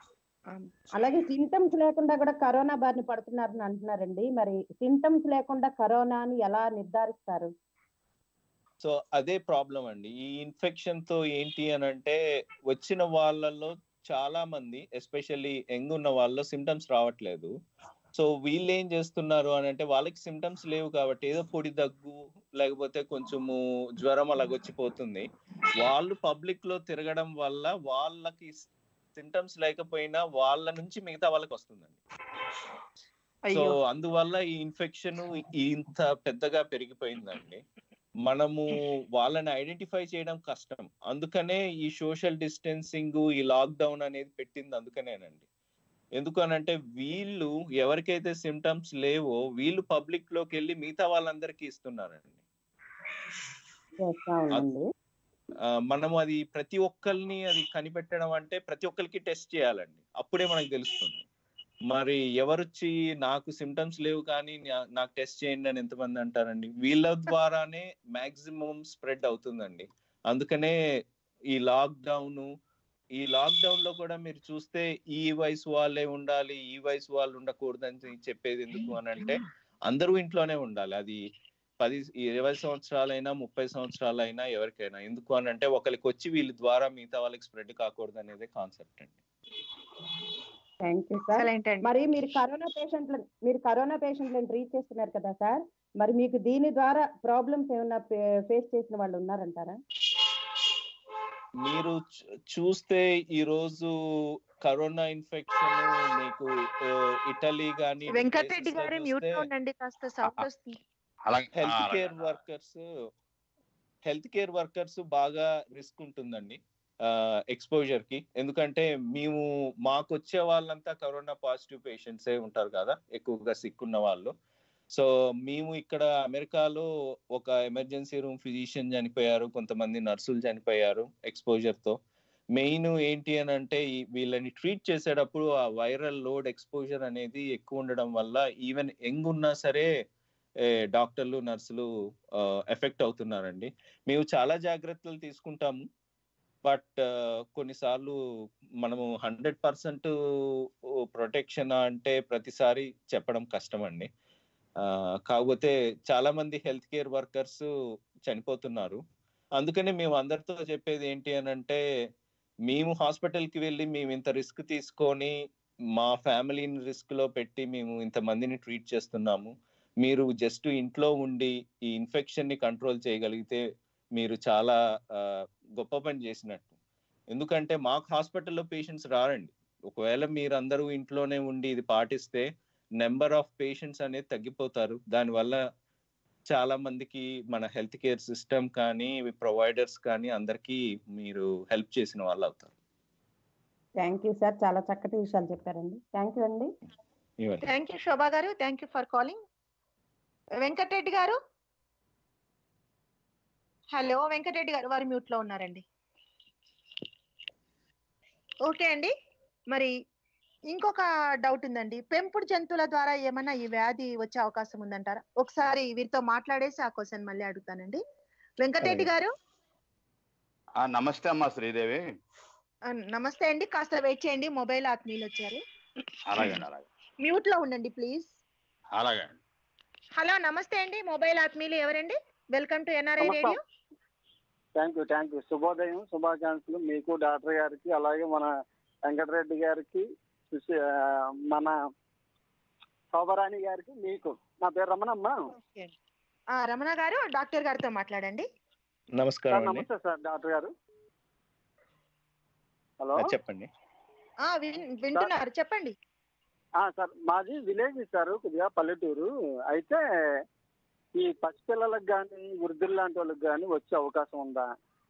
అలాగే సింటమ్స్ లేకుండా కూడా కరోనా బారిన పడుతున్నారని అంటున్నారండి మరి సింటమ్స్ లేకుండా కరోనాని ఎలా నిర్ధారిస్తారు సో అదే ప్రాబ్లం అండి ఈ ఇన్ఫెక్షన్ తో ఏంటి అని అంటే వచ్చిన వాళ్ళలో చాలా మంది ఎస్పెషల్లీ యంగ్ ఉన్న వాళ్ళలో సిమ్టమ్స్ రావట్లేదు సో వీళ్ళు ఏం చేస్తున్నారు అని అంటే వాళ్ళకి సిమ్టమ్స్ లేవు కాబట్టి ఏదో పొడి దగ్గు లేకపోతే కొంచెము జ్వరం అలాగొచ్చిపోతుంది వాళ్ళు పబ్లిక్ లో తిరగడం వల్ల వాళ్ళకి సిమ్టమ్స్ లేకపోయినా వాళ్ళ నుంచి మిగతా వాళ్ళకి వస్తుందండి సో అయ్యో అందువల్ల ఈ ఇన్ఫెక్షన్ ఇంత పెద్దగా పెరిగిపోయిందండి మనము వాళ్ళని ఐడెంటిఫై చేయడం కష్టం అందుకనే ఈ సోషల్ డిస్టెన్సింగ్ ఈ లాక్డౌన్ అనేది పెట్టింది అందుకనేనండి ఎందుకనంటే వీళ్ళు ఎవరికైతే సిమ్టమ్స్ లేవో వీళ్ళు పబ్లిక్ లోకి వెళ్ళి మిగతా వాళ్ళందరికీ ఇస్తున్నారండి చేస్తా ఉండండి ఆ, మనము అది ప్రతి ఒక్కరిని అది కనిపెట్టడం అంటే ప్రతి ఒక్కరికి టెస్ట్ చేయాలండి అప్పుడే మనకు తెలుస్తుంది మరి ఎవరొచ్చి నాకు సిమ్టమ్స్ లేవు కానీ నా- నాకు టెస్ట్ చేయండి అని ఎంతమంది అంటారండి వీళ్ళ ద్వారానే మాక్సిమం స్ప్రెడ్ అవుతుందండి అందుకనే ఈ లాక్డౌన్ ఈ లాక్డౌన్ లో కూడా మీరు చూస్తే ఈ వయసు వాళ్ళే ఉండాలి ఈ వయసు వాళ్ళు ఉండకూడదని చెప్పేది ఎందుకు అని అంటే అందరూ ఇంట్లోనే ఉండాలి అది పది ఇరవై సంవత్సరాలైనా ముప్పై సంవత్సరాలైనా ఎవరికైనా ఎందుకు అని అంటే ఒకరికి వచ్చి వీళ్ళ ద్వారా మిగతా వాళ్ళకి స్ప్రెడ్ కాకూడదు అనేది కాన్సెప్ట్ అండి థ్యాంక్ యూ సార్ ఎక్సలెంట్ అండి మరి మీరు కరోనా పేషెంట్ల మీరు కరోనా పేషెంట్లను ట్రీట్ చేస్తున్నారు కదా సార్ మరి మీకు దీని ద్వారా ప్రాబ్లమ్స్ ఏమన్నా ఫేస్ చేసిన వాళ్ళు ఉన్నారంటారా మీరు చూ- చూస్తే ఈ రోజు కరోనా ఇన్ఫెక్షన్ మీకు ఆ, ఇటలీ గానీ వెంకటరెడ్డి గారు మ్యూట్ లో ఉండండి కాస్త సౌండ్ వస్తుంది అలాగే హెల్త్ అలాగే, కేర్ అలాగే. వర్కర్స్ హెల్త్ కేర్ వర్కర్స్ బాగా రిస్క్ ఉంటుందండి ఎక్స్పోజర్ కి ఎందుకంటే మేము మాకు వచ్చే వాళ్ళంతా కరోనా పాజిటివ్ పేషెంట్స్ ఏ ఉంటారు కదా ఎక్కువగా సిక్ ఉన్న వాళ్ళు సో మేము ఇక్కడ అమెరికాలో ఒక ఎమర్జెన్సీ రూమ్ ఫిజిషియన్ చనిపోయారు కొంతమంది నర్సులు చనిపోయారు ఎక్స్పోజర్ తో మెయిన్ ఏంటి అని అంటే ఈ- వీళ్ళని ట్రీట్ చేసేటప్పుడు ఆ వైరల్ లోడ్ ఎక్స్పోజర్ అనేది ఎక్కువ ఉండడం వల్ల ఈవెన్ యంగ్ ఉన్నా సరే ఏ, డాక్టర్లు నర్సులు ఎఫెక్ట్ అవుతున్నారండి మేము చాలా జాగ్రత్తలు తీసుకుంటాము బట్ కొన్నిసార్లు మనము హండ్రెడ్ పర్సెంట్ ప్రొటెక్షన్ అంటే ప్రతిసారి చెప్పడం కష్టం అండి ఆ, కాకపోతే చాలా మంది హెల్త్ కేర్ వర్కర్స్ చనిపోతున్నారు అందుకనే మేము అందరితో చెప్పేది ఏంటి అని అంటే మేము hospital కి వెళ్ళి మేము ఇంత రిస్క్ తీసుకొని మా ఫ్యామిలీని రిస్క్ లో పెట్టి మేము ఇంత మందిని ట్రీట్ చేస్తున్నాము మీరు జస్ట్ ఇంట్లో ఉండి ఈ ఇన్ఫెక్షన్ ని కంట్రోల్ చేయగలిగితే మీరు చాలా ఆ, గొప్ప పని చేసినట్టు ఎందుకంటే మాకు హాస్పిటల్లో పేషెంట్స్ రారండి ఒకవేళ మీరందరూ ఇంట్లోనే ఉండి ఇది పాటిస్తే నెంబర్ ఆఫ్ పేషెంట్స్ అనేది తగ్గిపోతారు దానివల్ల చాలా మందికి మన హెల్త్ కేర్ సిస్టమ్ కానీ ప్రొవైడర్స్ కానీ అందరికీ మీరు హెల్ప్ చేసిన వాళ్ళు అవుతారు థ్యాంక్ యూ సార్ చాలా చక్కటి విషయాలు చెప్పారండి థ్యాంక్ యూ అండి ఇవన్నీ thank you Shobha garu thank you for calling Venkatareddy garu hello Venkatareddy గారు వారు మ్యూట్ లో ఉన్నారండి ఓకే అండి మరి ఇంకొక డౌట్ ఉందండి పెంపుడు జంతువుల ద్వారా ఏమైనా ఈ వ్యాధి వచ్చే అవకాశం ఉందంటారా ఒకసారి వీరితో మాట్లాడేసి ఆ క్వశ్చన్ మళ్ళీ అడుగుతానండి వెంకటరెడ్డి గారు ఆ నమస్తే అమ్మా శ్రీదేవి ఆ, నమస్తే అండి కాస్త వెయిట్ చేయండి మొబైల్ ఆత్మీయులు వచ్చారు అలాగండి అలాగే మ్యూట్ లో ఉండండి ప్లీజ్ అలాగే హలో నమస్తే అండి మొబైల్ ఆత్మీయులు ఎవరండి వెల్కమ్ టు ఎన్ఆర్ఐ నమస్తే. Radio thank you thank you శుభోదయం శుభాకాంక్షలు మీకు డాక్టర్ గారికి అలాగే మన వెంకటరెడ్డి గారికి సుశీ- ఆ, మన శోభరాణి గారికి మీకు నా పేరు రమణమ్మ ఆ, రమణ గారు డాక్టర్ గారితో మాట్లాడండి నమస్కారం సార్ అండి నమస్తే సార్ డాక్టర్ గారు హలో ఆ, చెప్పండి ఆ విన్- వింటున్నారు చెప్పండి ఆ, సార్ మాది విలేజ్ సార్ కొద్దిగా పల్లెటూరు అయితే ఈ పసిపిల్లలకు కానీ వృద్ధులు లాంటి వాళ్ళకి కానీ వచ్చే అవకాశం ఉందా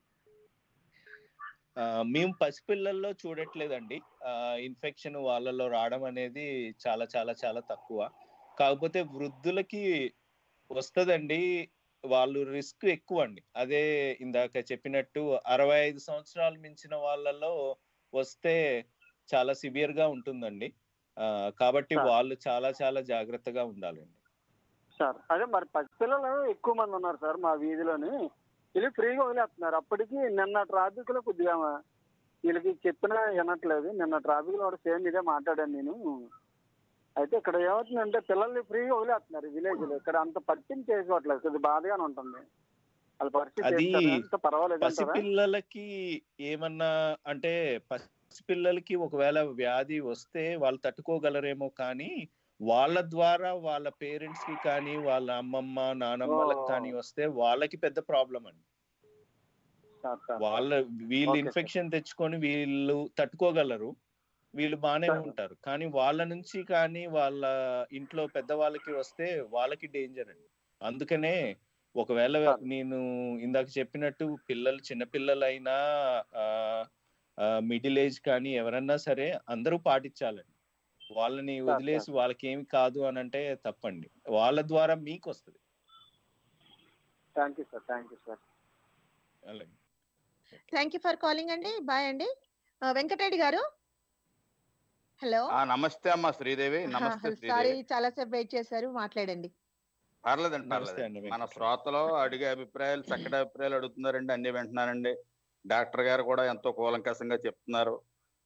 ఆ, మేము పసిపిల్లల్లో చూడట్లేదండి ఇన్ఫెక్షన్ వాళ్ళలో రావడం అనేది చాలా చాలా చాలా తక్కువ కాకపోతే వృద్ధులకి వస్తుందండి వాళ్ళు రిస్క్ ఎక్కువ అండి అదే ఇందాక చెప్పినట్టు అరవై ఐదు సంవత్సరాలు మించిన వాళ్ళలో వస్తే చాలా సివియర్ గా ఉంటుందండి ఆ, కాబట్టి సార్. వాళ్ళు చాలా చాలా జాగ్రత్తగా ఉండాలండి సార్ అదే మరి పసిపిల్లలు ఎక్కువ మంది ఉన్నారు సార్ మా వీధిలోని వీళ్ళు ఫ్రీగా వదిలేస్తున్నారు అప్పటికి నిన్న ట్రాఫిక్ లో కొద్దిగా వీళ్ళకి చెప్పినా వినట్లేదు నిన్న ట్రాఫిక్ లో కూడా సేమ్ ఇదే మాట్లాడాను నేను అయితే ఇక్కడ ఏమవుతుందంటే పిల్లల్ని ఫ్రీగా వదిలేస్తున్నారు విలేజ్ లో ఇక్కడ అంత పట్టింపు చేసుకోవట్లేదు కొద్దిగా బాధగానే ఉంటుంది వాళ్ళ పరిస్థితి అది ఏంటి సార్? అంత పర్వాలేదు అంటారా పసిపిల్లలకి ఏమన్నా అంటే పసిపిల్లలకి ఒకవేళ వ్యాధి వస్తే వాళ్ళు తట్టుకోగలరేమో కానీ వాళ్ళ ద్వారా వాళ్ళ పేరెంట్స్ కి కానీ వాళ్ళ అమ్మమ్మ నానమ్మలకు ఓ. కానీ వస్తే వాళ్ళకి పెద్ద ప్రాబ్లం అండి సార్, సార్. వాళ్ళ వీళ్ళు ఓకే, సార్. ఇన్ఫెక్షన్ తెచ్చుకొని వీళ్ళు తట్టుకోగలరు వీళ్ళు బాగానే సార్. ఉంటారు కానీ వాళ్ళ నుంచి కానీ వాళ్ళ ఇంట్లో పెద్దవాళ్ళకి వస్తే వాళ్ళకి డేంజర్ అండి అందుకనే ఒకవేళ సార్. నేను ఇందాక చెప్పినట్టు పిల్లలు చిన్నపిల్లలైనా మిడిల్ ఏజ్ కానీ ఎవరన్నా సరే అందరూ పాటించాలండి వాళ్ళని సార్, వదిలేసి వాళ్ళకి ఏమి కాదు అని అంటే తప్పండి వాళ్ళ ద్వారా మీకు వస్తుంది thank you sir thank you sir అలాగే థ్యాంక్ యూ ఫర్ కాలింగ్ అండి బాయ్ అండి ఆ, వెంకటరెడ్డి గారు హలో ఆ నమస్తే అమ్మా శ్రీదేవి నమస్తే సారీ శ్రీదేవి చాలా సేపు వెయిట్ చేశారు మాట్లాడండి పర్లేదండి నమస్తే పర్లేదు అండి, మన వెంకటేశ్వర. శ్రోతలు అడిగే అభిప్రాయాలు చక్కటి అభిప్రాయాలు అడుగుతున్నారండి అన్ని వింటున్నారండి డాక్టర్ గారు కూడా ఎంతో కూలంకషంగా చెప్తున్నారు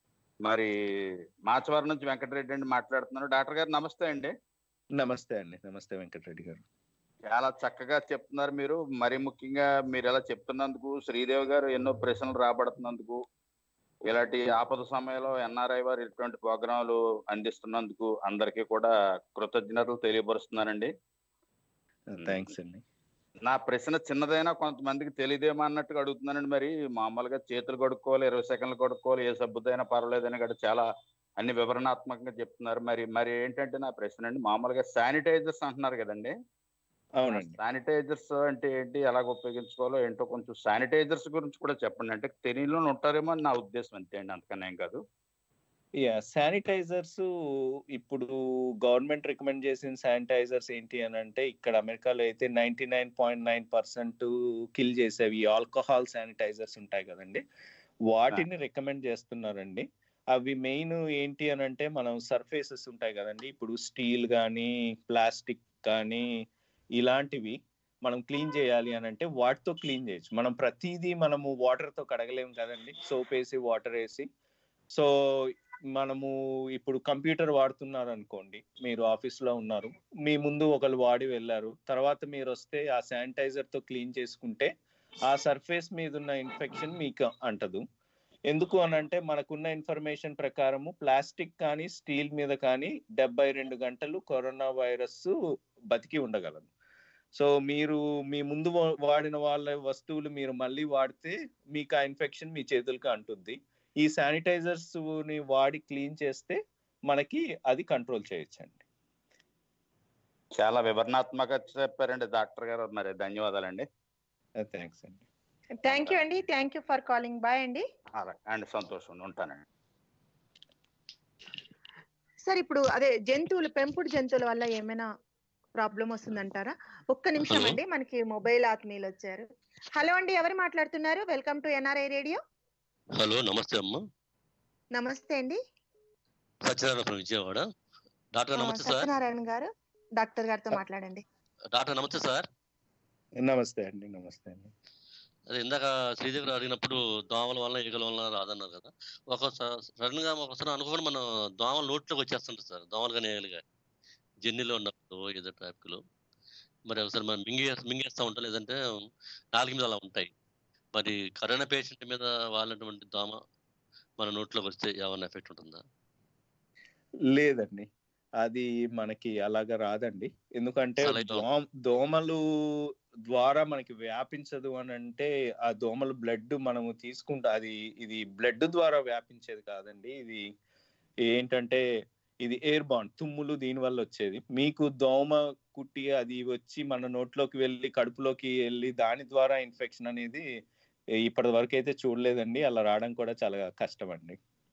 మరి మాచవరం నుంచి వెంకటరెడ్డి అండి మాట్లాడుతున్నారు డాక్టర్ గారు నమస్తే అండి నమస్తే అండి నమస్తే వెంకటరెడ్డి గారు చాలా చక్కగా చెప్తున్నారు మీరు మరి ముఖ్యంగా మీరు ఇలా చెప్తున్నందుకు శ్రీదేవి గారు ఎన్నో ప్రశ్నలు రాబడుతున్నందుకు ఇలాంటి ఆపద సమయంలో ఎన్ఆర్ఐ వారు ఇటువంటి ప్రోగ్రాంలు అందిస్తున్నందుకు అందరికీ కూడా కృతజ్ఞతలు తెలియపరుస్తున్నానండి థ్యాంక్స్ అండి నా ప్రశ్న చిన్నదైనా కొంతమందికి తెలియదేమో అన్నట్టుగా అడుగుతున్నానండి మరి మామూలుగా చేతులు కడుక్కోవాలి ఇరవై సెకండ్లు కడుక్కోవాలి ఏ సబ్బుదైనా పర్వాలేదని కూడా చాలా అన్ని వివరణాత్మకంగా చెప్తున్నారు మరి మరి ఏంటంటే నా ప్రశ్న అండి మామూలుగా శానిటైజర్స్ అంటున్నారు కదండి అవునండి శానిటైజర్స్ అంటే ఏంటి ఎలాగ ఉపయోగించుకోవాలో ఏంటో కొంచెం శానిటైజర్స్ గురించి కూడా చెప్పండి అంటే తెలియలో ఉంటారేమో అని నా ఉద్దేశం అంతే అండి అంతకన్నా ఏం కాదు యా శానిటైజర్స్ ఇప్పుడు గవర్నమెంట్ రికమెండ్ చేసిన శానిటైజర్స్ ఏంటి అని అంటే ఇక్కడ అమెరికాలో అయితే ninety nine point nine percent kill చేసేవి ఆల్కహాల్ శానిటైజర్స్ ఉంటాయి కదండి వాటిని రికమెండ్ చేస్తున్నారండి అవి మెయిన్ ఏంటి అని అంటే మనం సర్ఫేసెస్ ఉంటాయి కదండి ఇప్పుడు స్టీల్ కానీ ప్లాస్టిక్ కానీ ఇలాంటివి మనం క్లీన్ చేయాలి అని అంటే వాటితో క్లీన్ చేయొచ్చు మనం ప్రతిదీ మనము వాటర్ తో కడగలేము కదండి సోప్ వేసి వాటర్ వేసి సో మనము ఇప్పుడు కంప్యూటర్ వాడుతున్నారు అనుకోండి మీరు ఆఫీస్ లో ఉన్నారు మీ ముందు ఒకరు వాడి వెళ్ళారు తర్వాత మీరు వస్తే ఆ శానిటైజర్ తో క్లీన్ చేసుకుంటే ఆ సర్ఫేస్ మీద ఉన్న ఇన్ఫెక్షన్ మీకు అంటదు ఎందుకు అని అంటే మనకున్న ఇన్ఫర్మేషన్ ప్రకారము ప్లాస్టిక్ కానీ స్టీల్ మీద కానీ డెబ్బై రెండు గంటలు కరోనా వైరస్ బతికి ఉండగలదు సో మీరు మీ ముందు వా- వాడిన వాళ్ళ వస్తువులు మీరు మళ్ళీ వాడితే మీకు ఆ ఇన్ఫెక్షన్ మీ చేతులకు అంటుంది ఈ శానిటైజర్స్ ని వాడి క్లీన్ చేస్తే మనకి అది కంట్రోల్ చేయొచ్చండి చాలా వివరణాత్మకంగా చెప్పారండి డాక్టర్ గారు మరి ధన్యవాదాలండి థ్యాంక్స్ అండి థ్యాంక్ యూ అండి thank you for calling bye అండి అలాగే అండి సంతోషం ఉంటానండి సార్ ఇప్పుడు అదే జంతువులు పెంపుడు జంతువుల వల్ల ఏమైనా ప్రాబ్లం వస్తుందంటారా ఒక్క నిమిషం Hello. అండి మనకి మొబైల్ ఆత్మీయులు వచ్చారు హలో అండి ఎవరు మాట్లాడుతున్నారు welcome to NRI radio hello నమస్తే అమ్మ నమస్తే అండి సత్యనారాయణ ఫ్రమ్ విజయవాడ డాక్టర్ ఆ, నమస్తే సార్ సత్యనారాయణ గారు డాక్టర్ గారితో మాట్లాడండి డాక్టర్ నమస్తే సార్ నమస్తే అండి నమస్తే అండి అదే ఇందాక శ్రీదేవి గారు అడిగినప్పుడు దోమల వల్ల ఈగల వల్ల రాదన్నారు కదా ఒక సడన్ గా ఒకసారి అనుకోకుండా మనం దోమలు నోట్లోకి వచ్చేస్తుంటారు సార్ దోమలు కానీ ఈగలు కానీ జర్నీలో ఉన్నప్పుడు ఏదో ట్రాఫిక్ లో మరి ఒకసారి మనం మింగే మింగేస్తా ఉంటాం లేదంటే నాలుగు మీద అలా ఉంటాయి మరి కరోనా పేషెంట్ మీద వాళ్ళటువంటి దోమ మన నోట్లోకి వస్తే ఏమైనా ఎఫెక్ట్ ఉంటుందా లేదండి అది మనకి అలాగా రాదండి ఎందుకంటే చాలా ఇదో- దోమ దోమలు ద్వారా మనకి వ్యాపించదు అని అంటే ఆ దోమల బ్లడ్ మనము తీసుకుంటా అది ఇది బ్లడ్ ద్వారా వ్యాపించేది కాదండి ఇది ఏంటంటే ఇది ఎయిర్ బాండ్ తుమ్ములు దీని వల్ల వచ్చేది మీకు దోమ కుట్టి అది వచ్చి మన నోట్లోకి వెళ్ళి కడుపులోకి వెళ్ళి దాని ద్వారా ఇన్ఫెక్షన్ అనేది ఇప్పటి వరకు అయితే చూడలేదండి అలా రావడం కూడా చాలా కష్టం అండి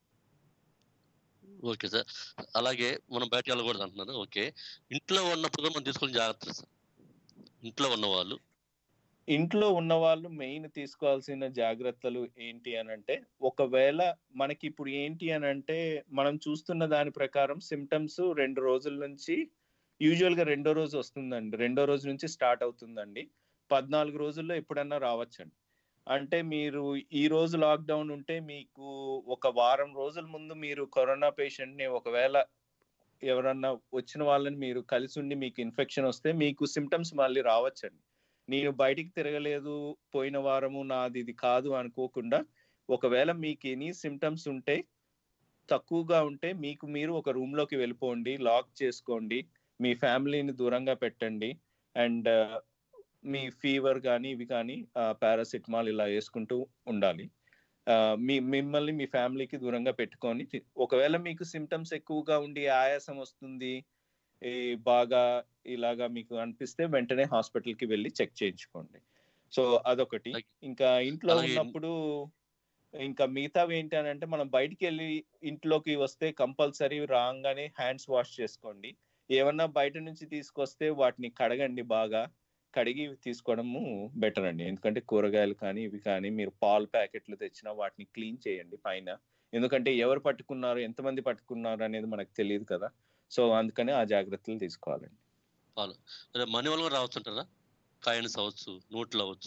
ఓకే సార్ అలాగే మనం బయటకు వెళ్ళకూడదు అంటున్నారు ఓకే ఇంట్లో ఉన్నప్పుడు కూడా మనం తీసుకుని జాగ్రత్తలు సార్ ఇంట్లో ఉన్న వాళ్ళు ఇంట్లో ఉన్న వాళ్ళు మెయిన్ తీసుకోవాల్సిన జాగ్రత్తలు ఏంటి అని అంటే ఒకవేళ మనకి ఇప్పుడు ఏంటి అని అంటే మనం చూస్తున్న దాని ప్రకారం సిమ్టమ్స్ రెండు రోజుల నుంచి యూజువల్ గా రెండో రోజు వస్తుందండి రెండో రోజు నుంచి స్టార్ట్ అవుతుందండి పద్నాలుగు రోజుల్లో ఎప్పుడన్నా రావచ్చండి అంటే మీరు ఈ రోజు లాక్డౌన్ ఉంటే మీకు ఒక వారం రోజుల ముందు మీరు కరోనా పేషెంట్ ని ఒకవేళ ఎవరన్నా వచ్చిన వాళ్ళని మీరు కలిసి ఉండి మీకు ఇన్ఫెక్షన్ వస్తే మీకు సిమ్టమ్స్ మళ్ళీ రావచ్చండి నేను బయటికి తిరగలేదు పోయిన వారము నాది ఇది కాదు అనుకోకుండా ఒకవేళ మీకు ఎనీ సిమ్టమ్స్ ఉంటే తక్కువగా ఉంటే మీకు మీరు ఒక రూమ్ లోకి వెళ్ళిపోండి లాక్ చేసుకోండి మీ ఫ్యామిలీని దూరంగా పెట్టండి అండ్ మీ ఫీవర్ కానీ ఇవి కానీ పారాసిటమాల్ ఇలా వేసుకుంటూ ఉండాలి ఆ, మీ మిమ్మల్ని మీ ఫ్యామిలీకి దూరంగా పెట్టుకొని తి- ఒకవేళ మీకు సిమ్టమ్స్ ఎక్కువగా ఉండి ఆయాసం వస్తుంది ఈ బాగా ఇలాగా మీకు అనిపిస్తే వెంటనే హాస్పిటల్ కి వెళ్ళి చెక్ చేయించుకోండి సో అదొకటి ఇంకా ఇంట్లో అలాగే- ఉన్నప్పుడు ఇంకా మిగతావి ఏంటి అని అంటే మనం బయటికి వెళ్ళి ఇంట్లోకి వస్తే కంపల్సరీ రాగానే హ్యాండ్స్ వాష్ చేసుకోండి ఏమన్నా బయట నుంచి తీసుకొస్తే వాటిని కడగండి బాగా కడిగి తీసుకోవడము బెటర్ అండి ఎందుకంటే కూరగాయలు కానీ ఇవి కానీ మీరు పాలు ప్యాకెట్లు తెచ్చినా వాటిని క్లీన్ చేయండి పైన ఎందుకంటే ఎవరు పట్టుకున్నారు ఎంతమంది పట్టుకున్నారు అనేది మనకు తెలియదు కదా సో అందుకని ఆ జాగ్రత్తలు తీసుకోవాలండి పాలు అదే మనీ వాళ్ళు కూడా రావచ్చు అంటారా కాయిన్స్ అవ్వచ్చు నోట్లు అవ్వచ్చు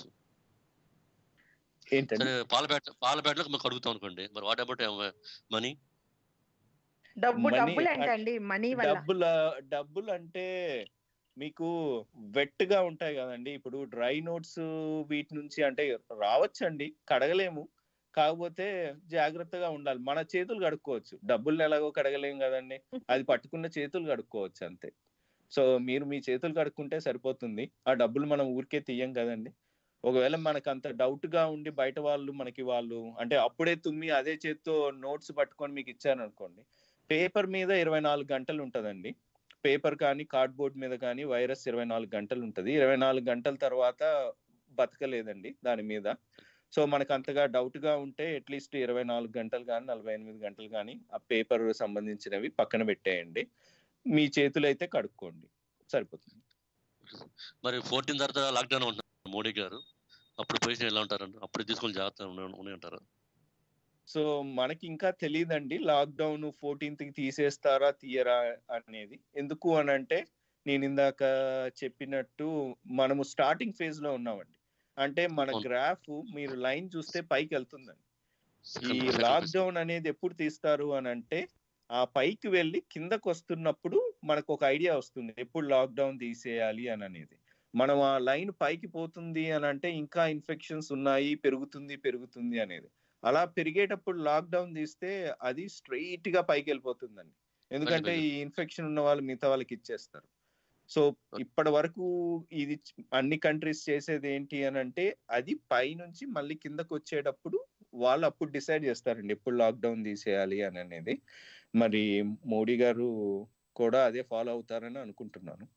ఏంటండి సరే పాల ప్యాకెట్ పాల ప్యాకెట్లో మీకు అడుగుతాం అనుకోండి మరి వాట్ అబౌట్ మనీ డబ్బు Money డబ్బులు అంటే- ఏంటండి మనీ వల్ల డబ్బుల డబ్బులు అంటే మీకు వెట్ గా ఉంటాయి కదండి ఇప్పుడు డ్రై నోట్స్ వీటి నుంచి అంటే రావచ్చండి కడగలేము కాకపోతే జాగ్రత్తగా ఉండాలి మన చేతులు కడుక్కోవచ్చు డబ్బులు ఎలాగో కడగలేము కదండి అది పట్టుకున్న చేతులు కడుక్కోవచ్చు అంతే సో మీరు మీ చేతులు కడుక్కుంటే సరిపోతుంది ఆ డబ్బులు మనం ఊరికే తీయం కదండి ఒకవేళ మనకు అంత డౌట్ గా ఉండి బయట వాళ్ళు మనకి వాళ్ళు అంటే అప్పుడే తుమ్మి అదే చేత్తో నోట్స్ పట్టుకొని మీకు ఇచ్చారనుకోండి పేపర్ మీద ఇరవై నాలుగు గంటలు ఉంటదండి పేపర్ కానీ కార్డ్బోర్డ్ మీద కానీ వైరస్ ఇరవై నాలుగు గంటలు ఉంటది ఇరవై నాలుగు గంటల తర్వాత బతకలేదండి దాని మీద సో మనకు అంతగా డౌట్ గా ఉంటే అట్లీస్ట్ ఇరవై నాలుగు గంటలు కానీ నలభై ఎనిమిది గంటలు కానీ ఆ పేపర్ సంబంధించినవి పక్కన పెట్టేయండి మీ చేతులు అయితే కడుక్కోండి సరిపోతుంది మరి ఫోర్టీన్ తర్వాత లాక్డౌన్ ఉంటున్నారు మోడీ గారు అప్పుడు పొజిషన్ ఎలా ఉంటారండి అప్పుడు తీసుకొని జాగ్రత్త ఉన్నాయి అంటారు సో మనకి ఇంకా తెలియదండి లాక్డౌన్ ఫోర్టీన్త్ కి తీసేస్తారా తీయరా అనేది ఎందుకు అని అంటే నేను ఇందాక చెప్పినట్టు మనము స్టార్టింగ్ ఫేజ్ లో ఉన్నామండి అంటే మన అవును. గ్రాఫ్ మీరు లైన్ చూస్తే పైకి వెళ్తుందండి ఈ Second- second phase. లాక్డౌన్ అనేది ఎప్పుడు తీస్తారు అని అంటే ఆ పైకి వెళ్ళి కిందకు వస్తున్నప్పుడు మనకు ఒక ఐడియా వస్తుంది ఎప్పుడు లాక్డౌన్ తీసేయాలి అని అనేది మనం ఆ లైన్ పైకి పోతుంది అని అంటే ఇంకా ఇన్ఫెక్షన్స్ ఉన్నాయి పెరుగుతుంది పెరుగుతుంది అనేది అలా పెరిగేటప్పుడు లాక్డౌన్ తీస్తే అది స్ట్రైట్ గా పైకి వెళ్ళిపోతుందండి ఎందుకంటే పైకి ఈ ఇన్ఫెక్షన్ ఉన్న వాళ్ళు మిగతా వాళ్ళకి ఇచ్చేస్తారు సో ఇప్పటి వరకు ఇది చ- అన్ని కంట్రీస్ చేసేది ఏంటి అని అంటే అది పై నుంచి మళ్ళీ కిందకు వచ్చేటప్పుడు వాళ్ళు అప్పుడు డిసైడ్ చేస్తారండి ఎప్పుడు లాక్డౌన్ తీసేయాలి అని అనేది మరి మోడీ గారు కూడా అదే ఫాలో అవుతారని అనుకుంటున్నాను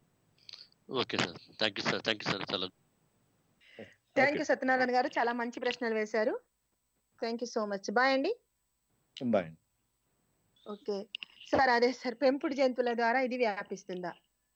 okay sir thank you sir thank you sir చాలా థ్యాంక్ యూ సత్యనారాయణ గారు చాలా మంచి ప్రశ్నలు వేశారు thank you so much bye అండి బాయ్ ఓకే సార్ అదే సార్ పెంపుడు జంతువుల ద్వారా ఇది వ్యాపిస్తుందా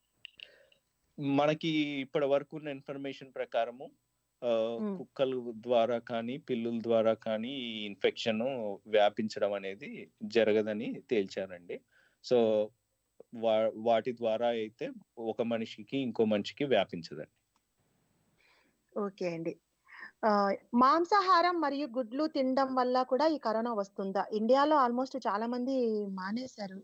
మనకి ఇప్పటి వరకు ఉన్న ఇన్ఫర్మేషన్ ప్రకారము ఆ, మ్మ్. కుక్కల ద్వారా కానీ పిల్లుల ద్వారా కానీ ఈ ఇన్ఫెక్షన్ వ్యాపించడం అనేది జరగదని తేల్చారండి సో వా వాటి ద్వారా అయితే ఒక మనిషికి ఇంకో మనిషికి వ్యాపించదండి ఓకే అండి ఆ, మాంసాహారం మరియు గుడ్లు తినడం వల్ల కూడా ఈ కరోనా వస్తుందా ఇండియాలో ఆల్మోస్ట్ చాలా మంది మానేశారు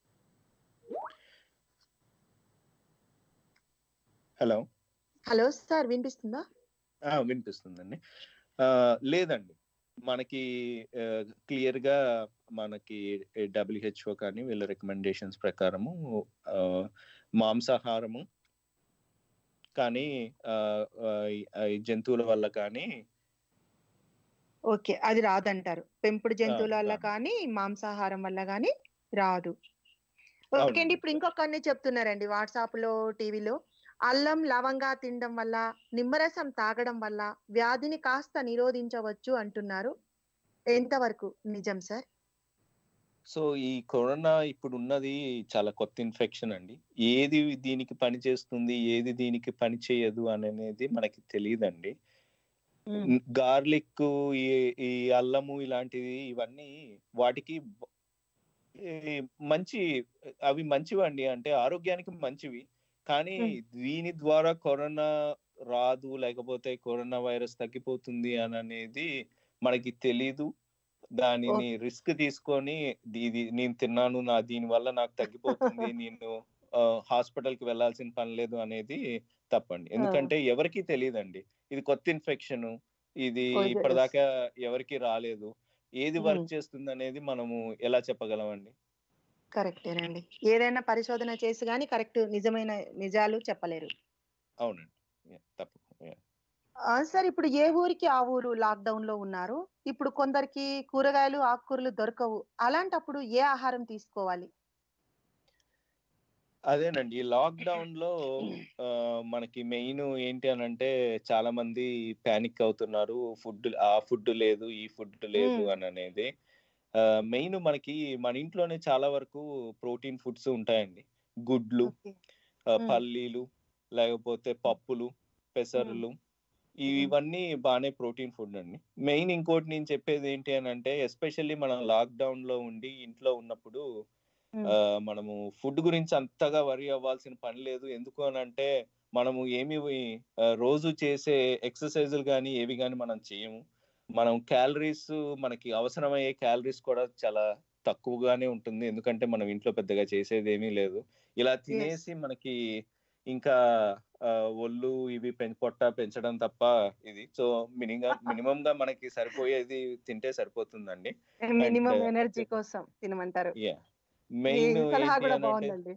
హలో హలో సార్ వినిపిస్తుందా ఆ, వినిపిస్తుందండి ఆ, లేదండి మనకి క్లియర్ గా మనకి డబ్ల్యూహెచ్ఓ కానీ వీళ్ళ రికమెండేషన్స్ ప్రకారము ఆ, మాంసాహారము కానీ ఆ, ఆ, ఈ- ఈ జంతువుల వల్ల కానీ ఓకే అది రాదంటారు పెంపుడు జంతువుల వల్ల రాదు. కానీ మాంసాహారం వల్ల కానీ రాదు ఓకే అవునండి. అండి ఇప్పుడు ఇంకొకరిని చెప్తున్నారండి వాట్సాప్ లో టీవీలో అల్లం లవంగా తినడం వల్ల నిమ్మరసం తాగడం వల్ల వ్యాధిని కాస్త నిరోధించవచ్చు అంటున్నారు ఎంతవరకు నిజం సార్ సో ఈ కరోనా ఇప్పుడు ఉన్నది చాలా కొత్త ఇన్ఫెక్షన్ అండి ఏది దీనికి పని చేస్తుంది ఏది దీనికి పని చేయదు అనేది మనకి తెలియదండి గార్లిక్ ఈ ఈ అల్లము ఇలాంటివి ఇవన్నీ వాటికి బ- ఈ మంచి అవి మంచివండి అంటే ఆరోగ్యానికి మంచివి కానీ మ్మ్. దీని ద్వారా కరోనా రాదు లేకపోతే కరోనా వైరస్ తగ్గిపోతుంది అని అనేది మనకి తెలీదు దానిని రిస్క్ తీసుకొని ఇది నేను తిన్నాను నా దీని వల్ల నాకు తగ్గిపోతుంది నేను హాస్పిటల్ కి వెళ్ళాల్సిన పని లేదు అనేది తప్పండి ఎందుకంటే ఎవరికి తెలియదండి ఇది కొత్త ఇన్ఫెక్షన్ ఇది Oh, yes. ఇప్పటిదాకా ఎవరికి రాలేదు ఏది వర్క్ Hmm. చేస్తుంది అనేది మనము ఎలా చెప్పగలమండి కరెక్టేనండి ఏదైనా పరిశోధన చేసి కానీ కరెక్ట్ నిజమైన నిజాలు చెప్పలేరు అవునండి Yeah, తప్పు Yeah. ఆ, సార్ ఇప్పుడు ఏ ఊరికి ఆ ఊరు లాక్డౌన్ లో ఉన్నారు ఇప్పుడు కొందరికి కూరగాయలు ఆకుకూరలు దొరకవు అలాంటప్పుడు ఏ ఆహారం తీసుకోవాలి అదేనండి లాక్డౌన్ లో ఆ, మనకి మెయిన్ ఏంటి అని అంటే చాలా మంది పానిక్ అవుతున్నారు ఫుడ్ ఆ ఫుడ్ లేదు ఈ ఫుడ్ లేదు మ్మ్. అని అనేది మెయిన్ మనకి మన ఇంట్లోనే చాలా వరకు ప్రోటీన్ ఫుడ్స్ ఉంటాయండి గుడ్లు ఓకే ఆ, మ్మ్. పల్లీలు లేకపోతే పప్పులు పెసర్లు ఇవన్నీ బాగానే ప్రోటీన్ ఫుడ్ అండి మెయిన్ ఇంకోటి నేను చెప్పేది ఏంటి అని అంటే ఎస్పెషల్లీ మనం లాక్డౌన్ లో ఉండి ఇంట్లో ఉన్నప్పుడు మ్మ్. ఆ, మనము ఫుడ్ గురించి అంతగా వరి అవ్వాల్సిన పని లేదు ఎందుకు అని అంటే మనము ఏమి ఆ, రోజు చేసే ఎక్సర్సైజులు కానీ ఏవి కానీ మనం చేయము మనం క్యాలరీస్ మనకి అవసరమయ్యే క్యాలరీస్ కూడా చాలా తక్కువగానే ఉంటుంది ఎందుకంటే మనం ఇంట్లో పెద్దగా చేసేది ఏమీ లేదు ఇలా తినేసి మనకి ఇంకా ఆ, ఒళ్ళు ఇవి పెం- పొట్ట పెంచడం తప్ప ఇది సో మినిమం మినిమం గా మనకి సరిపోయేది తింటే సరిపోతుందండి మినిమం And, ఎనర్జీ కోసం తినమంటారు యా ఈ మెయిన్ సలహా ఏంటి కూడా అని అంటే బాగుందండి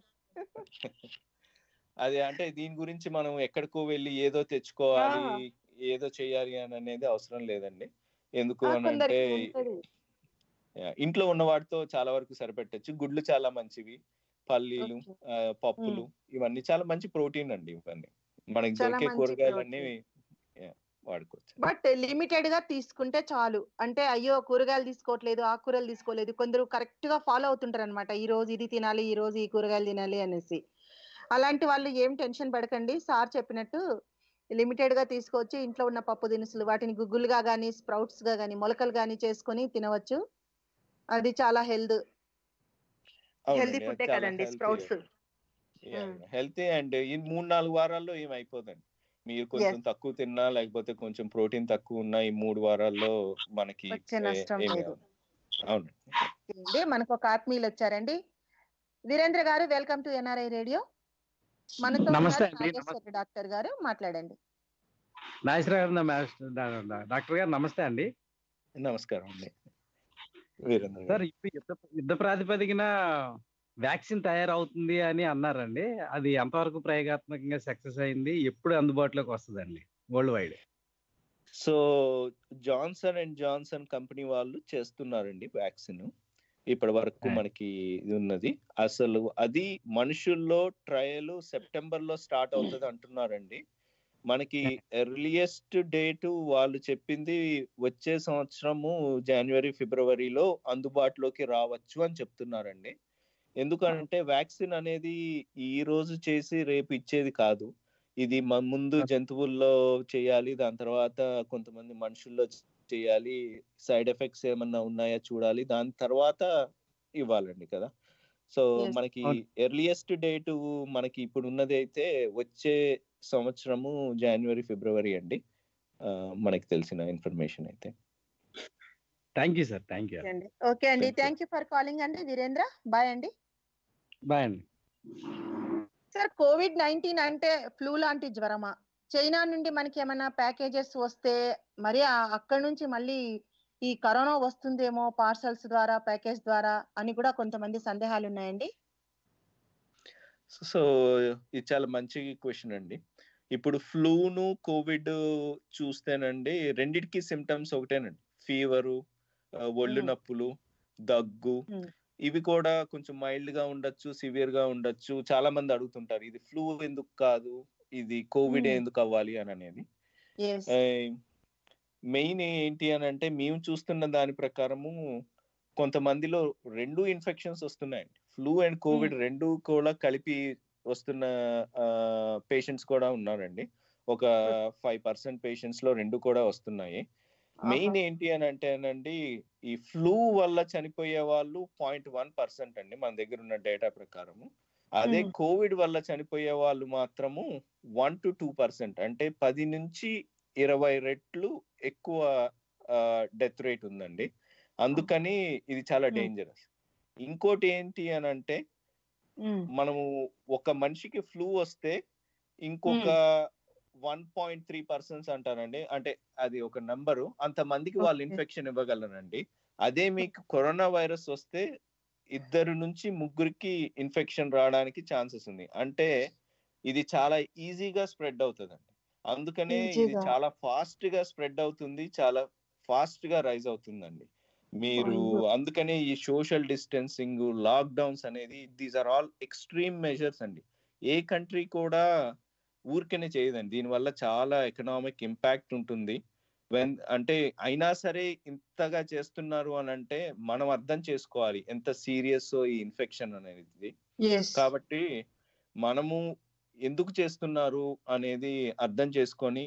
అది అంటే దీని గురించి మనం ఎక్కడికో వెళ్ళి ఏదో తెచ్చుకోవాలి ఏదో చేయాలి అని అనేది అవసరం లేదండి ఎందుకు ఆ, అని అంటే కొందరికి ఉంటది యా, ఇంట్లో ఉన్న వాటితో చాలా వరకు సరిపెట్టచ్చు గుడ్లు చాలా మంచివి పల్లీలు Okay. ఆ, పప్పులు ఇవన్నీ చాలా మంచి ప్రోటీన్ అండి ఇవన్నీ మనకి చాలా దొరికే మంచి కూరగాయలన్నీ యా, వాడుకోవచ్చు బట్ లిమిటెడ్ గా తీసుకుంటే చాలు అంటే అయ్యో కూరగాయలు తీసుకోవట్లేదు ఆకుకూరలు తీసుకోలేదు కొందరు కరెక్ట్ గా ఫాలో అవుతుంటారు అనమాట ఈ రోజు ఇది తినాలి ఈ రోజు ఈ కూరగాయలు తినాలి అనేసి అలాంటి వాళ్ళు ఏం టెన్షన్ పడకండి సార్ చెప్పినట్టు లిమిటెడ్ గా తీసుకోవచ్చు ఇంట్లో ఉన్న పప్పు దినుసులు వాటిని గుగ్గులుగా గానీ స్ప్రౌట్స్ గా గానీ మొలకలు గానీ చేసుకొని తినవచ్చు అది చాలా హెల్త్ హెల్తీ అవునండి ఫుడ్డే అది చాలా కదండి healthy. స్ప్రౌట్స్ హెల్తీ అండ్ ఈ మూడు నాలుగు వారాల్లో ఏం అయిపోదండి మీరు కొంచెం తక్కువ తిన్నా లేకపోతే కొంచెం ప్రోటీన్ తక్కువ ఉన్నా ఈ మూడు వారాల్లో మనకి వచ్చే ఏ- నష్టం ఏమీ లేదు. అవ్వదు. అవునండి అండి మనకు ఒక ఆత్మీయులు వచ్చారండి వీరేంద్ర గారు వెల్కమ్ టు ఎన్ఆర్ఐ రేడియో మనతో నమస్తే ఉన్నారు అండి, నాగేశ్వరి డాక్టర్ గారు మాట్లాడండి నాగేశ్వర గారు నా- డా- డా- డాక్టర్ గారు నమస్తే అండి నమస్కారం అండి వీరేంద్ర సార్ గారు ఇప్పుడు యుద్ధ యుద్ధ ప్రాతిపదికన వ్యాక్సిన్ తయారవుతుంది అని అన్నారండి అది ఎంతవరకు ప్రయోగాత్మకంగా సక్సెస్ అయింది ఎప్పుడు అందుబాటులోకి వస్తుందండి world wide so Johnson and Johnson company వాళ్ళు చేస్తున్నారండి వ్యాక్సిన్ ఇప్పటి వరకు Right. మనకి ఇది ఉన్నది అసలు అది మనుషుల్లో ట్రయల్ సెప్టెంబర్ లో స్టార్ట్ అవుతుంది అంటున్నారండి మనకి ఎర్లియస్ట్ డేట్ వాళ్ళు చెప్పింది వచ్చే సంవత్సరము జనవరి ఫిబ్రవరిలో అందుబాటులోకి రావచ్చు అని చెప్తున్నారండి ఎందుకంటే వ్యాక్సిన్ అనేది ఈ రోజు చేసి రేపు ఇచ్చేది కాదు ఇది మ- ముందు జంతువుల్లో చేయాలి దాని తర్వాత కొంతమంది మనుషుల్లో చేయాలి సైడ్ ఎఫెక్ట్స్ ఏమన్నా ఉన్నాయా చూడాలి దాని తర్వాత ఇవ్వాలండి కదా సో Yes. మనకి అవును. ఎర్లియస్ట్ డేట్ మనకి ఇప్పుడు ఉన్నది అయితే వచ్చే సంవత్సరము జనవరి ఫిబ్రవరి అండి ఆ, మనకి తెలిసిన ఇన్ఫర్మేషన్ అయితే thank you sir thank you అండి ఓకే అండి Thank you. Thank you for calling అండి వీరేంద్ర బాయ్ అండి బాయ్ అండి సార్ కోవిడ్ నైన్టీన్ అంటే ఫ్లూ లాంటి జ్వరమా చైనా నుండి మనకి ఏమైనా ప్యాకేజెస్ వస్తే మరి ఆ- అక్కడ నుంచి మళ్ళీ ఈ కరోనా వస్తుందేమో పార్సల్స్ ద్వారా ప్యాకేజ్ ద్వారా అని కూడా కొంతమంది సందేహాలు ఉన్నాయండి సో ఇది చాలా మంచి క్వశ్చన్ అండి ఇప్పుడు ఫ్లూను కోవిడ్ చూస్తేనండి రెండిటికి సిమ్టమ్స్ ఒకటేనండి ఫీవరు ఒళ్ళు Hmm. నొప్పులు దగ్గు Hmm. ఇవి కూడా కొంచెం మైల్డ్ గా ఉండొచ్చు సివియర్ గా ఉండొచ్చు చాలా మంది అడుగుతుంటారు ఇది ఫ్లూ ఎందుకు కాదు ఇది కోవిడ్ Hmm. ఎందుకు అవ్వాలి అని అనేది ఎస్ మెయిన్ ఏంటి అని అంటే మేము చూస్తున్న దాని ప్రకారము కొంతమందిలో రెండు ఇన్ఫెక్షన్స్ వస్తున్నాయండి ఫ్లూ అండ్ కోవిడ్ రెండు కూడా కలిపి వస్తున్న పేషెంట్స్ కూడా ఉన్నారండి ఒక ఫైవ్ పర్సెంట్ పేషెంట్స్ లో రెండు కూడా వస్తున్నాయి మెయిన్ ఏంటి అని అంటేనండి ఈ ఫ్లూ వల్ల చనిపోయే వాళ్ళు పాయింట్ వన్ పర్సెంట్ అండి మన దగ్గర ఉన్న డేటా ప్రకారము అదే Hmm. కోవిడ్ వల్ల చనిపోయే వాళ్ళు మాత్రము వన్ టు టూ పర్సెంట్ అంటే పది నుంచి ఇరవై రెట్లు ఎక్కువ డెత్ రేట్ ఉందండి అందుకని ఇది చాలా Hmm. డేంజరస్ ఇంకోటి ఏంటి అని అంటే మనము ఒక మనిషికి ఫ్లూ వస్తే ఇంకొక వన్ పాయింట్ త్రీ పర్సెంట్స్ అంటారండి అంటే అది ఒక నంబరు అంత మందికి వాళ్ళు Okay. ఇన్ఫెక్షన్ ఇవ్వగలరండి అదే మీకు కరోనా వైరస్ వస్తే ఇద్దరు నుంచి ముగ్గురికి ఇన్ఫెక్షన్ రావడానికి ఛాన్సెస్ ఉంది అంటే ఇది చాలా ఈజీగా స్ప్రెడ్ అవుతుందండి అందుకనే ఇది Easy గా. చాలా ఫాస్ట్ గా స్ప్రెడ్ అవుతుంది చాలా ఫాస్ట్ గా రైజ్ అవుతుందండి మీరు అయ్యో. అందుకనే ఈ సోషల్ డిస్టెన్సింగ్ లాక్డౌన్స్ అనేది these are all extreme measures అండి ఏ కంట్రీ కూడా ఊరికనే చేయదండి దీనివల్ల చాలా ఎకనామిక్ ఇంపాక్ట్ ఉంటుంది వెన్ అంటే అయినా సరే ఇంతగా చేస్తున్నారు అని అంటే మనం అర్థం చేసుకోవాలి ఎంత సీరియస్ ఈ ఇన్ఫెక్షన్ అనేది ఎస్ కాబట్టి మనము ఎందుకు చేస్తున్నారు అనేది అర్థం చేసుకొని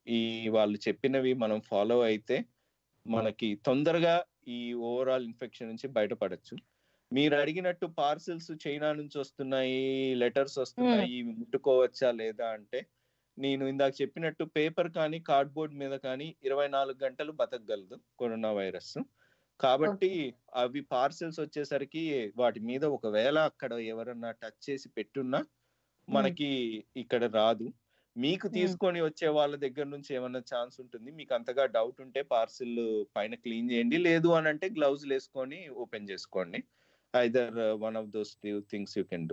ఈ వాళ్ళు చెప్పినవి మనం ఫాలో అయితే మనకి తొందరగా ఈ ఓవరాల్ ఇన్ఫెక్షన్ నుంచి బయటపడచ్చు మీరు అడిగినట్టు పార్సిల్స్ చైనా నుంచి వస్తున్నాయి లెటర్స్ వస్తున్నాయి ఇవి ముట్టుకోవచ్చా లేదా అంటే నేను ఇందాక చెప్పినట్టు పేపర్ కానీ కార్డ్బోర్డ్ మీద కానీ ఇరవై నాలుగు గంటలు బతకగలదు కరోనా వైరస్ కాబట్టి అవి పార్సిల్స్ వచ్చేసరికి వాటి మీద ఒకవేళ అక్కడ ఎవరన్నా టచ్ చేసి పెట్టున్నా మనకి ఇక్కడ రాదు మీకు తీసుకొని వచ్చే వాళ్ళ దగ్గర నుంచి ఏమన్నా ఛాన్స్ ఉంటుంది మీకు అంతగా డౌట్ ఉంటే పార్సిల్ పైన క్లీన్ చేయండి లేదు అని అంటే గ్లౌజ్ వేసుకొని ఓపెన్ చేసుకోండి either one of those things you can do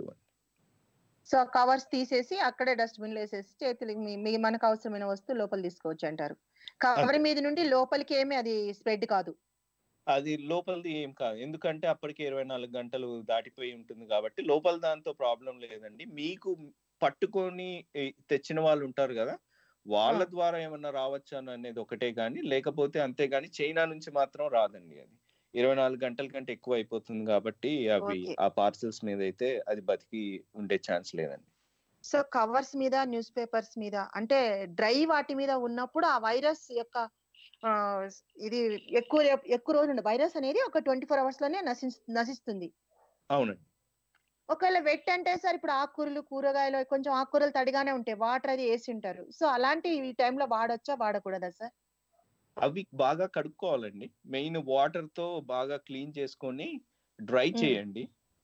so covers తీసేసి అక్కడే డస్ట్బిన్ లో వేసేసి చేతులు మీ- మీ మనకు అవసరమైన వస్తువు లోపల తీసుకోవచ్చు అంటారు కవర్ మీద నుండి లోపలికి ఏమి అది స్ప్రెడ్ కాదు అది లోపలిది ఏం కాదు ఎందుకంటే అప్పటికే ఇరవై నాలుగు గంటలు దాటిపోయి ఉంటుంది కాబట్టి లోపల దాంతో ప్రాబ్లం లేదండి మీకు పట్టుకొని ఏ, తెచ్చిన వాళ్ళు ఉంటారు కదా వాళ్ళ ద్వారా ఏమన్నా రావచ్చా అని అనేది ఒకటే కానీ లేకపోతే అంతే కానీ చైనా నుంచి మాత్రం రాదండి అది ఇరవై నాలుగు గంటల కంటే ఎక్కువ అయిపోతుంది కాబట్టి అవి Okay. ఆ పార్సల్స్ మీద అయితే అది బతికి ఉండే ఛాన్స్ లేదండి సో కవర్స్ మీద న్యూస్ పేపర్స్ మీద అంటే డ్రై వాటి మీద ఉన్నప్పుడు ఆ వైరస్ యొక్క ఆ, ఇది ఎక్కువ రేపు- ఎక్కువ రోజులు వైరస్ అనేది ఒక ట్వంటీ ఫోర్ అవర్స్ లోనే నశిస్- నశిస్తుంది అవునండి ఒకవేళ వెట్ అంటే సార్ ఇప్పుడు ఆకుకూరలు కూరగాయలు కొంచెం ఆకుకూరలు తడిగానే ఉంటాయి వాటర్ అది వేసి ఉంటారు సో అలాంటి ఈ టైంలో వాడొచ్చా వాడకూడదా సార్ అవి బాగా కడుక్కోవాలండి మెయిన్ వాటర్ తో బాగా క్లీన్ చేసుకొని డ్రై మ్మ్. చేయండి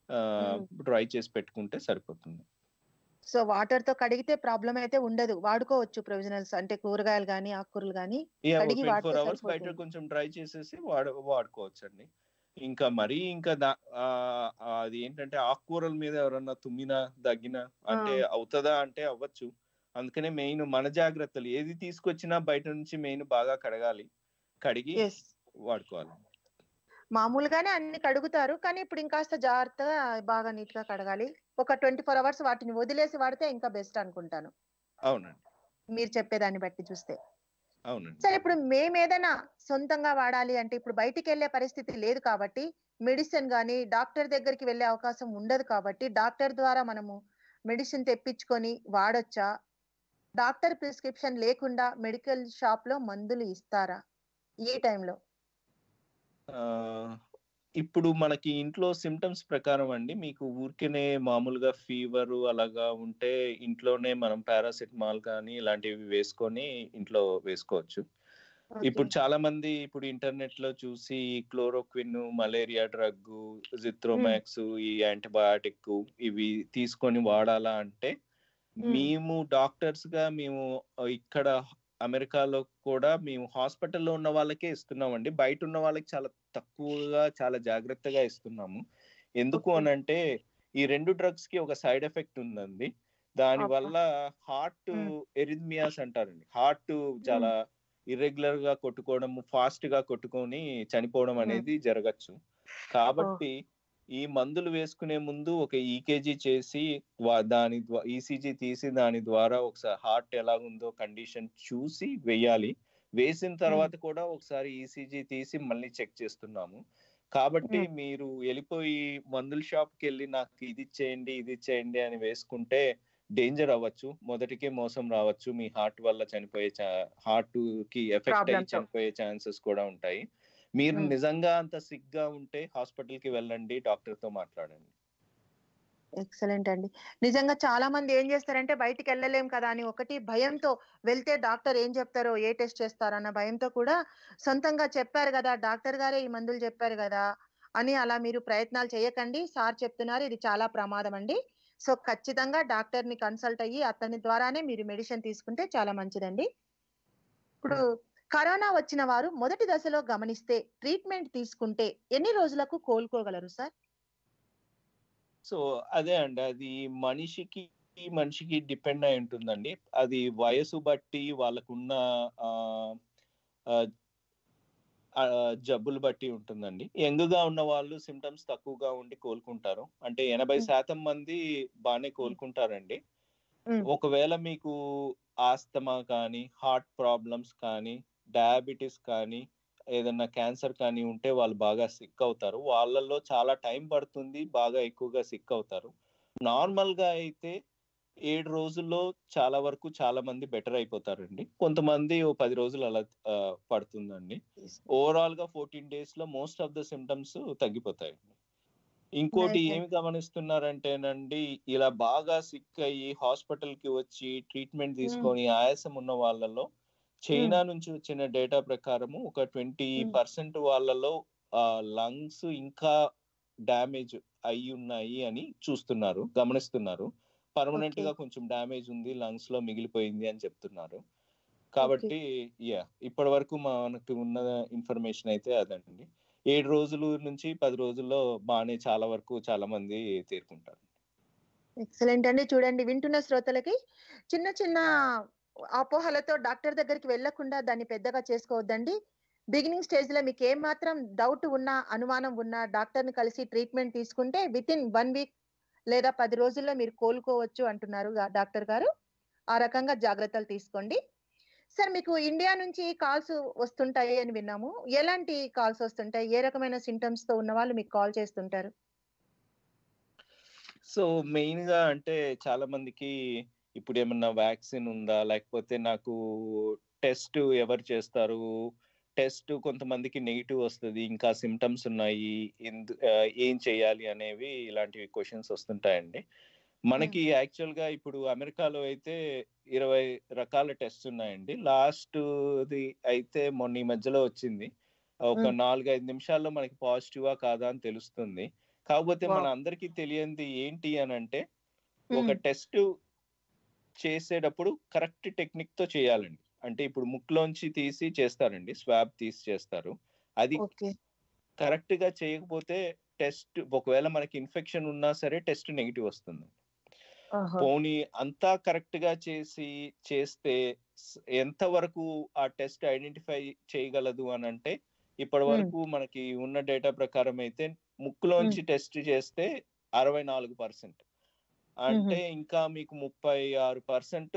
డ్రై చేసి పెట్టుకుంటే సరిపోతుంది సో వాటర్ తో కడిగితే ప్రాబ్లం అయితే ఉండదు వాడుకోవచ్చు ప్రొవిజనల్స్ అంటే కూరగాయలు కానీ ఆకుకూరలు కానీ కడిగి ట్వంటీ వాడితే ఫోర్ అవర్స్ బయట సరిపోతుంది కొంచెం డ్రై చేసేసి వాడ వాడుకోవచ్చండి ఇంకా మరీ ఇంకా దా- ఆ, ఆ, అది ఏంటంటే ఆకుకూరల మీద ఎవరన్నా తుమ్మినా దగ్గినా అంటే అవుతుందా అంటే అవ్వచ్చు అందుకనే మెయిన్ మన జాగ్రత్తలు ఏది తీసుకొచ్చినా బయట నుంచి మెయిన్ బాగా కడగాలి కడిగి ఎస్ వాడుకోవాలి మామూలుగానే అన్ని కడుగుతారు కానీ ఇప్పుడు ఇంకాస్త జాగ్రత్తగా బాగా నీట్ గా కడగాలి ఒక ట్వంటీ ఫోర్ అవర్స్ వాటిని వదిలేసి వాడితే ఇంకా బెస్ట్ అనుకుంటాను అవునండి మీరు చెప్పేదాన్ని బట్టి చూస్తే అవునండి సరే ఇప్పుడు మేము ఏదైనా సొంతంగా వాడాలి అంటే ఇప్పుడు బయటికి వెళ్ళే పరిస్థితి లేదు కాబట్టి మెడిసిన్ కానీ డాక్టర్ దగ్గరికి వెళ్ళే అవకాశం ఉండదు కాబట్టి డాక్టర్ ద్వారా మనము మెడిసిన్ తెప్పించుకొని వాడొచ్చా డాక్టర్ ప్రిస్క్రిప్షన్ లేకుండా మెడికల్ షాప్ లో మందులు ఇస్తారా ఈ టైంలో ఆ, ఇప్పుడు మనకి ఇంట్లో సిమ్టమ్స్ ప్రకారం అండి మీకు ఊరికేనే మామూలుగా ఫీవర్ అలాగా ఉంటే ఇంట్లోనే మనం పారాసిటమాల్ కానీ ఇలాంటివి వేసుకొని ఇంట్లో వేసుకోవచ్చు ఇప్పుడు చాలా మంది ఇప్పుడు ఇంటర్నెట్ లో చూసి క్లోరోక్విన్ మలేరియా డ్రగ్ జిత్రోమాక్స్ ఈ యాంటీబయాటిక్ ఇవి తీసుకొని వాడాలా అంటే మేము డాక్టర్స్ గా మేము ఇక్కడ అమెరికాలో కూడా మేము హాస్పిటల్లో ఉన్న వాళ్ళకే ఇస్తున్నామండి బయట ఉన్న వాళ్ళకి చాలా తక్కువగా చాలా జాగ్రత్తగా ఇస్తున్నాము ఎందుకు అని అంటే ఈ రెండు డ్రగ్స్ కి ఒక సైడ్ ఎఫెక్ట్ ఉందండి దాని వల్ల హార్ట్ ఎరిథ్మియాస్ అంటారండి హార్ట్ చాలా ఇర్రెగ్యులర్ గా కొట్టుకోవడం ఫాస్ట్ గా కొట్టుకొని చనిపోవడం అనేది జరగచ్చు కాబట్టి ఈ మందులు వేసుకునే ముందు ఒక ఈకేజీ చేసి వా- దాని ఈసీజీ తీసి దాని ద్వారా ఒకసారి హార్ట్ ఎలా ఉందో కండిషన్ చూసి వేయాలి వేసిన తర్వాత కూడా ఒకసారి ఈసీజీ తీసి మళ్ళీ చెక్ చేస్తున్నాము కాబట్టి మీరు వెళ్ళిపోయి మందుల షాప్ కి వెళ్ళి నాకు ఇది ఇచ్చేయండి ఇది ఇచ్చేయండి అని వేసుకుంటే డేంజర్ అవ్వచ్చు మొదటికే మోసం రావచ్చు మీ హార్ట్ వల్ల చనిపోయే హార్ట్ కి ఎఫెక్ట్ Problem అయ్యి తో. చనిపోయే ఛాన్సెస్ కూడా ఉంటాయి మీరు Hmm. నిజంగా అంత సిక్ గా ఉంటే హాస్పిటల్ కి వెళ్ళండి డాక్టర్ తో మాట్లాడండి ఎక్సలెంట్ అండి నిజంగా చాలా మంది ఏం చేస్తారంటే బయటికి వెళ్ళలేం కదా అని ఒకటి భయంతో వెళ్తే డాక్టర్ ఏం చెప్తారో ఏ టెస్ట్ చేస్తారో అన్న భయంతో కూడా సొంతంగా చెప్పారు కదా డాక్టర్ గారే ఈ మందులు చెప్పారు కదా అని అలా మీరు ప్రయత్నాలు చేయకండి సార్ చెప్తున్నారు ఇది చాలా ప్రమాదం అండి సో ఖచ్చితంగా డాక్టర్ ని కన్సల్ట్ అయ్యి అతని ద్వారానే మీరు మెడిసిన్ తీసుకుంటే చాలా మంచిదండి ఇప్పుడు కరోనా వచ్చిన వారు మొదటి దశలో గమనిస్తే ట్రీట్మెంట్ తీసుకుంటే ఎన్ని రోజులకు కోలుకోగలరు సార్ సో అదే అండి అది మనిషికి మనిషికి డిపెండ్ అయి ఉంటుందండి అది వయసు బట్టి వాళ్ళకున్న ఆ, ఆ, ఆ, జబ్బులు బట్టి ఉంటుందండి యంగ్ గా ఉన్న వాళ్ళు సిమ్టమ్స్ తక్కువగా ఉండి కోలుకుంటారు అంటే ఎనభై శాతం మంది బాగానే కోలుకుంటారండి ఒకవేళ మీకు ఆస్తమా కానీ హార్ట్ ప్రాబ్లమ్స్ కానీ డయాబెటీస్ కానీ ఏదన్నా క్యాన్సర్ కానీ ఉంటే వాళ్ళు బాగా సిక్ అవుతారు వాళ్ళల్లో చాలా టైం పడుతుంది బాగా ఎక్కువగా సిక్ అవుతారు నార్మల్ గా అయితే ఏడు రోజుల్లో చాలా వరకు చాలా మంది బెటర్ అయిపోతారండి కొంతమంది ఓ పది రోజులు అలా ఆ, పడుతుందండి ఓవరాల్ గా ఫోర్టీన్ డేస్ లో మోస్ట్ ఆఫ్ ద సిమ్టమ్స్ తగ్గిపోతాయి ఇంకోటి Nice, ఏమి గమనిస్తున్నారంటేనండి ఇలా బాగా సిక్ అయ్యి హాస్పిటల్ కి వచ్చి ట్రీట్మెంట్ తీసుకొని ఆయాసం ఉన్న వాళ్ళలో చైనా నుంచి వచ్చిన డేటా ప్రకారము ఒక ట్వంటీ పర్సెంట్ వాళ్ళలో లంగ్స్ ఇంకా డ్యామేజ్ అయి ఉన్నాయి అని చూస్తున్నారు గమనిస్తున్నారు పర్మనెంట్ గా కొంచెం డ్యామేజ్ ఉంది లంగ్స్ లో మిగిలిపోయింది అని చెప్తున్నారు కాబట్టి యా ఇప్పటి వరకు మనకు ఉన్న ఇన్ఫర్మేషన్ అయితే అదండి ఏడు రోజుల నుంచి పది రోజుల్లో బాగానే చాలా వరకు చాలా మంది తేరుకుంటారు ఎక్సలెంట్ అండి చూడండి వింటున్న శ్రోతలకి చిన్న చిన్న అపోహలతో డాక్టర్ దగ్గరికి వెళ్లకుండా దాన్ని పెద్దగా చేసుకోవద్దండి బిగినింగ్ స్టేజ్ లో మీకు ఏం మాత్రం డౌట్ ఉన్నా అనుమానం ఉన్నా డాక్టర్ ని కలిసి ట్రీట్మెంట్ తీసుకుంటే విత్ ఇన్ వన్ వీక్ లేదా పది రోజుల్లో మీరు కోలుకోవచ్చు అంటున్నారు గా- డాక్టర్ గారు ఆ రకంగా జాగ్రత్తలు తీసుకోండి సార్ మీకు ఇండియా నుంచి కాల్స్ వస్తుంటాయి అని విన్నాము ఎలాంటి కాల్స్ వస్తుంటాయి ఏ రకమైన సింటమ్స్ తో ఉన్న వాళ్ళు మీకు కాల్ చేస్తుంటారు సో మెయిన్ గా అంటే చాలా మందికి ఇప్పుడు ఏమన్నా వ్యాక్సిన్ ఉందా లేకపోతే నాకు టెస్ట్ ఎవరు చేస్తారు టెస్ట్ కొంతమందికి నెగిటివ్ వస్తుంది ఇంకా సిమ్టమ్స్ ఉన్నాయి ఎందు- ఆ, ఏం చేయాలి అనేవి ఇలాంటివి క్వశ్చన్స్ వస్తుంటాయండి మనకి యాక్చువల్ గా ఇప్పుడు అమెరికాలో అయితే ఇరవై రకాల టెస్ట్ ఉన్నాయండి లాస్ట్ ది అయితే మొన్న ఈ మధ్యలో వచ్చింది ఒక మ్మ్. నాలుగైదు నిమిషాల్లో మనకి పాజిటివా కాదా అని తెలుస్తుంది కాకపోతే మన Wow. అందరికీ తెలియంది ఏంటి అని అంటే ఒక మ్మ్. టెస్ట్ చేసేటప్పుడు కరెక్ట్ టెక్నిక్ తో చేయాలండి అంటే ఇప్పుడు ముక్కులోంచి తీసి చేస్తారండి స్వాబ్ తీసి చేస్తారు అది ఓకే కరెక్ట్ గా చేయకపోతే టెస్ట్ ఒకవేళ మనకి ఇన్ఫెక్షన్ ఉన్నా సరే టెస్ట్ నెగిటివ్ వస్తుంది ఆహా. పోనీ అంతా కరెక్ట్ గా చేసి చేస్తే స్- ఎంత వరకు ఆ టెస్ట్ ఐడెంటిఫై చేయగలదు అని అంటే ఇప్పటి వరకు మనకి ఉన్న డేటా ప్రకారం అయితే ముక్కులోంచి టెస్ట్ చేస్తే అరవై నాలుగు పర్సెంట్ అంటే ఇంకా మీకు ముప్పై ఆరు పర్సెంట్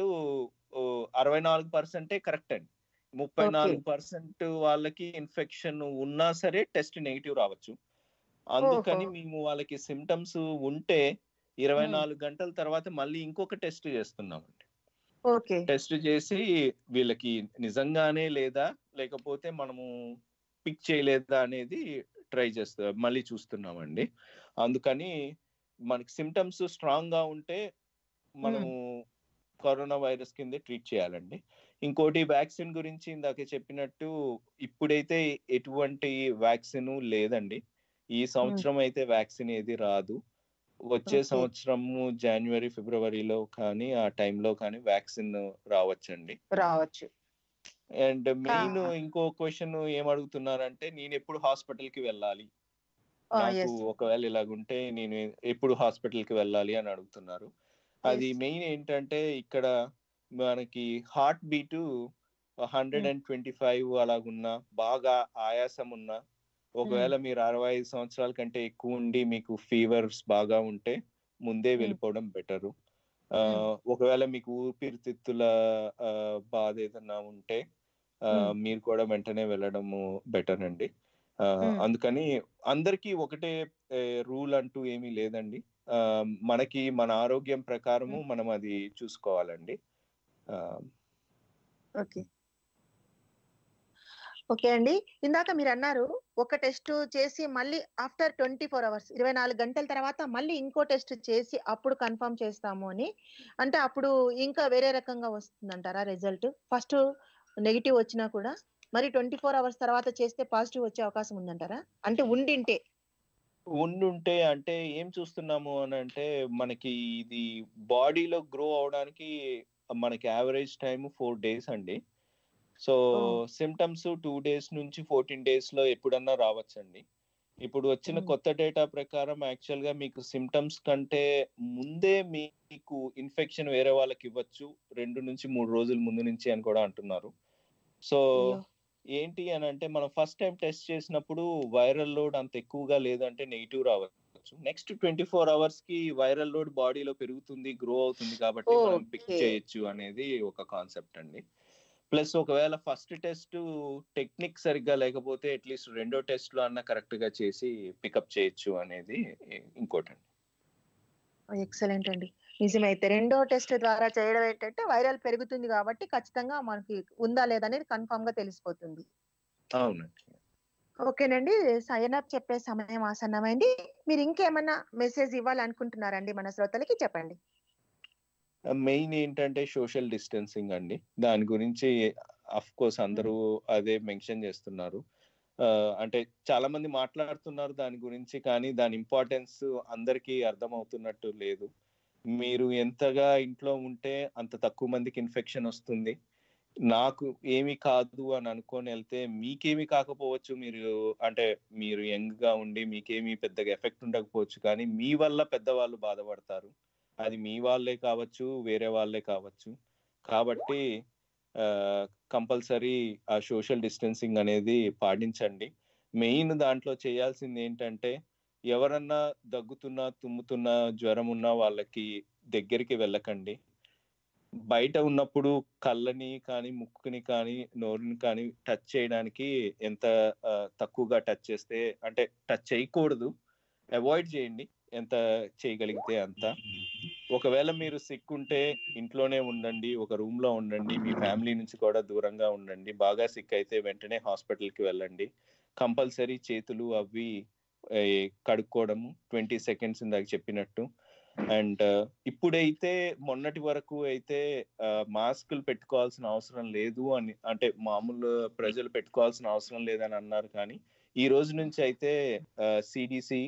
అరవై నాలుగు పర్సెంటే కరెక్ట్ అండి ముప్పై Okay. నాలుగు పర్సెంట్ వాళ్ళకి ఇన్ఫెక్షన్ ఉన్నా సరే టెస్ట్ నెగిటివ్ రావచ్చు అందుకని ఓహో. మేము వాళ్ళకి సిమ్టమ్స్ ఉంటే ఇరవై మ్మ్. నాలుగు గంటల తర్వాత మళ్ళీ ఇంకొక టెస్ట్ చేస్తున్నామండి ఓకే టెస్ట్ చేసి వీళ్ళకి నిజంగానే లేదా లేకపోతే మనము పిక్ చేయలేదా అనేది ట్రై చేస్తా మళ్ళీ చూస్తున్నామండి అందుకని మనకి సిమ్టమ్స్ స్ట్రాంగ్ గా ఉంటే మనము కరోనా వైరస్ కింద ట్రీట్ చేయాలండి ఇంకోటి వ్యాక్సిన్ గురించి ఇందాక చెప్పినట్టు ఇప్పుడైతే ఎటువంటి వ్యాక్సిన్ లేదండి ఈ సంవత్సరం అయితే వ్యాక్సిన్ ఏది రాదు వచ్చే Okay. సంవత్సరము జనవరి ఫిబ్రవరిలో కానీ ఆ టైంలో కానీ వ్యాక్సిన్ రావచ్చండి రావచ్చు అండ్ మెయిన్ Ah. ఇంకో క్వశ్చన్ ఏం అడుగుతున్నారంటే నేను ఎప్పుడు హాస్పిటల్ కి వెళ్ళాలి Ah, నాకు yes. ఒకవేళ ఇలాగుంటే నేను ఎప్పుడు హాస్పిటల్ కి వెళ్ళాలి అని అడుగుతున్నారు అది మెయిన్ ఏంటంటే ఇక్కడ మనకి heart beat hundred and twenty five అలాగున్నా బాగా ఆయాసం ఉన్నా ఒకవేళ మీరు అరవై ఐదు సంవత్సరాల కంటే ఎక్కువ ఉండి మీకు ఫీవర్స్ బాగా ఉంటే ముందే వెళ్ళిపోవడం బెటరు ఒకవేళ మీకు ఊపిరితిత్తుల ఆ, బాధ ఏదన్నా ఉంటే ఆ, Hmm. మీరు కూడా వెంటనే వెళ్ళడము బెటర్ అండి ఆ, Hmm. అందుకని అందరికీ ఒకటే రూల్ అంటూ ఏమీ లేదండి ఆ, మనకి మన ఆరోగ్యం ప్రకారము మనం అది చూసుకోవాలండి ఆ, ఓకే ఓకే అండి ఇందాక మీరు అన్నారు ఒక టెస్ట్ చేసి మళ్ళీ ఆఫ్టర్ ట్వంటీ ఫోర్ అవర్స్ ఇరవై నాలుగు గంటల తర్వాత మళ్ళీ ఇంకో టెస్ట్ చేసి అప్పుడు కన్ఫర్మ్ చేస్తాము అని అంటే అప్పుడు ఇంకా వేరే రకంగా వస్తుందంటారా రిజల్ట్ ఫస్ట్ నెగిటివ్ వచ్చినా కూడా మరి ట్వంటీ ఫోర్ అవర్స్ తర్వాత చేస్తే పాజిటివ్ వచ్చే అవకాశం ఉందంటారా అంటే ఉండింటే ఉండుంటే అంటే ఏం చూస్తున్నాము అని అంటే మనకి ఇది బాడీలో గ్రో అవడానికి మనకి యావరేజ్ టైం ఫోర్ డేస్ అండి సో సిమ్టమ్స్ టూ డేస్ నుంచి ఫోర్టీన్ డేస్ లో ఎప్పుడన్నా రావచ్చండి ఇప్పుడు వచ్చిన కొత్త డేటా ప్రకారం యాక్చువల్ గా మీకు సిమ్టమ్స్ కంటే ముందే మీకు ఇన్ఫెక్షన్ వేరే వాళ్ళకి ఇవ్వచ్చు రెండు నుంచి మూడు రోజుల ముందు నుంచి అని కూడా అంటున్నారు సో ఏంటి అని అంటే మనం ఫస్ట్ టైం టెస్ట్ చేసినప్పుడు వైరల్ లోడ్ అంత ఎక్కువగా లేదంటే నెగిటివ్ రావచ్చు నెక్స్ట్ ట్వంటీ ఫోర్ అవర్స్ కి వైరల్ లోడ్ బాడీలో పెరుగుతుంది గ్రో అవుతుంది కాబట్టి మనం పిక్ Okay. చేయొచ్చు అనేది ఒక కాన్సెప్ట్ అండి ప్లస్ ఒకవేళ ఫస్ట్ టెస్ట్ టెక్నిక్ సరిగ్గా లేకపోతే అట్లీస్ట్ రెండో టెస్ట్ లో అన్న కరెక్ట్ గా చేసి పికప్ చేయొచ్చు అనేది ఇంకోటి అండి ఎక్సలెంట్ అండి నిజమైతే రెండో టెస్ట్ ద్వారా చేయడం ఏంటంటే వైరల్ పెరుగుతుంది కాబట్టి ఖచ్చితంగా మనకి ఉందా లేదా అనేది కన్ఫామ్ గా తెలిసిపోతుంది అవునండి ఓకేనండి సైన్ అప్ చెప్పే సమయం ఆసన్నమైంది మీరు ఇంకేమన్నా మెసేజ్ ఇవ్వాలనుకుంటున్నారండి మన శ్రోతలకి చెప్పండి మెయిన్ ఏంటంటే సోషల్ డిస్టెన్సింగ్ అండి దాని గురించి అఫ్ కోర్స్ అందరూ అదే మెన్షన్ చేస్తున్నారు ఆ, అంటే చాలా మంది మాట్లాడుతున్నారు దాని గురించి కానీ దాని ఇంపార్టెన్స్ అందరికీ అర్థమవుతున్నట్టు లేదు మీరు ఎంతగా ఇంట్లో ఉంటే అంత తక్కువ మందికి ఇన్ఫెక్షన్ వస్తుంది నాకు ఏమి కాదు అని అనుకొని వెళ్తే మీకేమి కాకపోవచ్చు మీరు అంటే మీరు యంగ్ గా ఉండి మీకేమి పెద్దగా ఎఫెక్ట్ ఉండకపోవచ్చు కానీ మీ వల్ల పెద్దవాళ్ళు బాధపడతారు అది మీ వాళ్ళే కావచ్చు వేరే వాళ్ళే కావచ్చు కాబట్టి కంపల్సరీ ఆ సోషల్ డిస్టెన్సింగ్ అనేది పాటించండి మెయిన్ దాంట్లో చేయాల్సింది ఏంటంటే ఎవరన్నా దగ్గుతున్నా తుమ్ముతున్నా జ్వరం ఉన్న వాళ్ళకి దగ్గరికి వెళ్ళకండి బయట ఉన్నప్పుడు కళ్ళని కానీ ముక్కుని కానీ నోరుని కానీ టచ్ చేయడానికి ఎంత ఆ, తక్కువగా టచ్ చేస్తే అంటే టచ్ చేయకూడదు అవాయిడ్ చేయండి ఎంత చేయగలిగితే అంత ఒకవేళ మీరు సిక్ ఉంటే ఇంట్లోనే ఉండండి ఒక రూమ్ లో ఉండండి మీ ఫ్యామిలీ నుంచి కూడా దూరంగా ఉండండి బాగా సిక్ అయితే వెంటనే hospital కి వెళ్ళండి కంపల్సరీ చేతులు అవి ఏ, కడుక్కోవడము ట్వంటీ సెకండ్స్ ఇందాక చెప్పినట్టు అండ్ ఇప్పుడైతే మొన్నటి వరకు అయితే మాస్కులు పెట్టుకోవాల్సిన అవసరం లేదు అని అంటే మామూలు ప్రజలు పెట్టుకోవాల్సిన అవసరం లేదని అన్నారు కానీ ఈ రోజు నుంచి అయితే CDC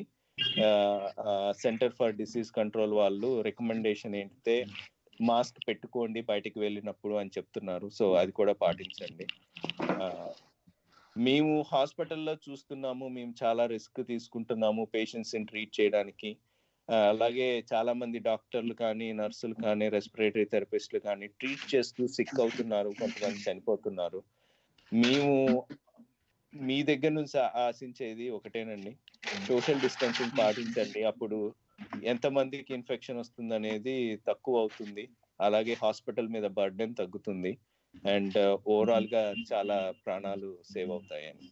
centre for disease control వాళ్ళు రికమెండేషన్ ఏంటంటే మాస్క్ పెట్టుకోండి బయటికి వెళ్ళినప్పుడు అని చెప్తున్నారు సో అది కూడా పాటించండి ఆ, మేము హాస్పిటల్లో చూస్తున్నాము మేము చాలా రిస్క్ తీసుకుంటున్నాము పేషెంట్స్ ని ట్రీట్ చేయడానికి ఆ, అలాగే చాలా మంది డాక్టర్లు కానీ నర్సులు కానీ రెస్పిరేటరీ థెరపిస్టులు కానీ ట్రీట్ చేస్తూ సిక్ అవుతున్నారు కొంతమంది చనిపోతున్నారు మేము మీ దగ్గర నుంచి ఆ- ఆశించేది ఒకటేనండి సోషల్ డిస్టెన్సింగ్ పాటించండి అప్పుడు ఎంతమందికి ఇన్ఫెక్షన్ వస్తుంది అనేది తక్కువ అవుతుంది అలాగే హాస్పిటల్ మీద బర్డెన్ తగ్గుతుంది అండ్ ఓవరాల్ గా చాలా ప్రాణాలు సేవ్ అవుతాయని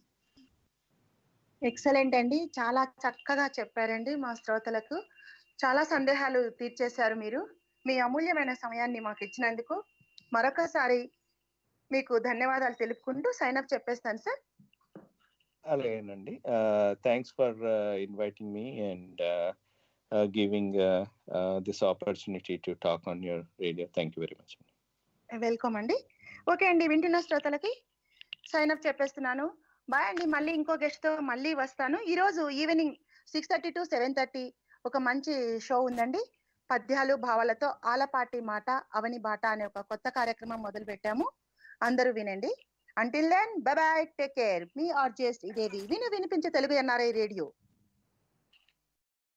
ఎక్సలెంట్ అండి చాలా చక్కగా చెప్పారండి మా శ్రోతలకు చాలా సందేహాలు తీర్చేశారు మీరు మీ అమూల్యమైన సమయాన్ని మాకు ఇచ్చినందుకు మరొకసారి మీకు ధన్యవాదాలు తెలుపుకుంటూ సైన్ అప్ చెప్పేస్తాను సార్ అలాగేనండి thanks for inviting me and giving this opportunity to talk on your radio thank you very much welcome అండి ఓకే అండి వింటున్న శ్రోతలకి సైన్ అప్ చెప్పేస్తున్నాను బాయ్ అండి మళ్ళీ ఇంకో గెస్ట్ తో మళ్ళీ వస్తాను ఈ రోజు evening six thirty to seven thirty ఒక మంచి షో ఉందండి పద్యాలు భావాలతో ఆలపాటి మాట అవని బాట అనే ఒక కొత్త కార్యక్రమం మొదలు పెట్టాము అందరూ వినండి until then bye take care మీ ఆర్జేస్ ఇదేవి విను వినిపించే తెలుగు ఎన్ఆర్ఐ రేడియో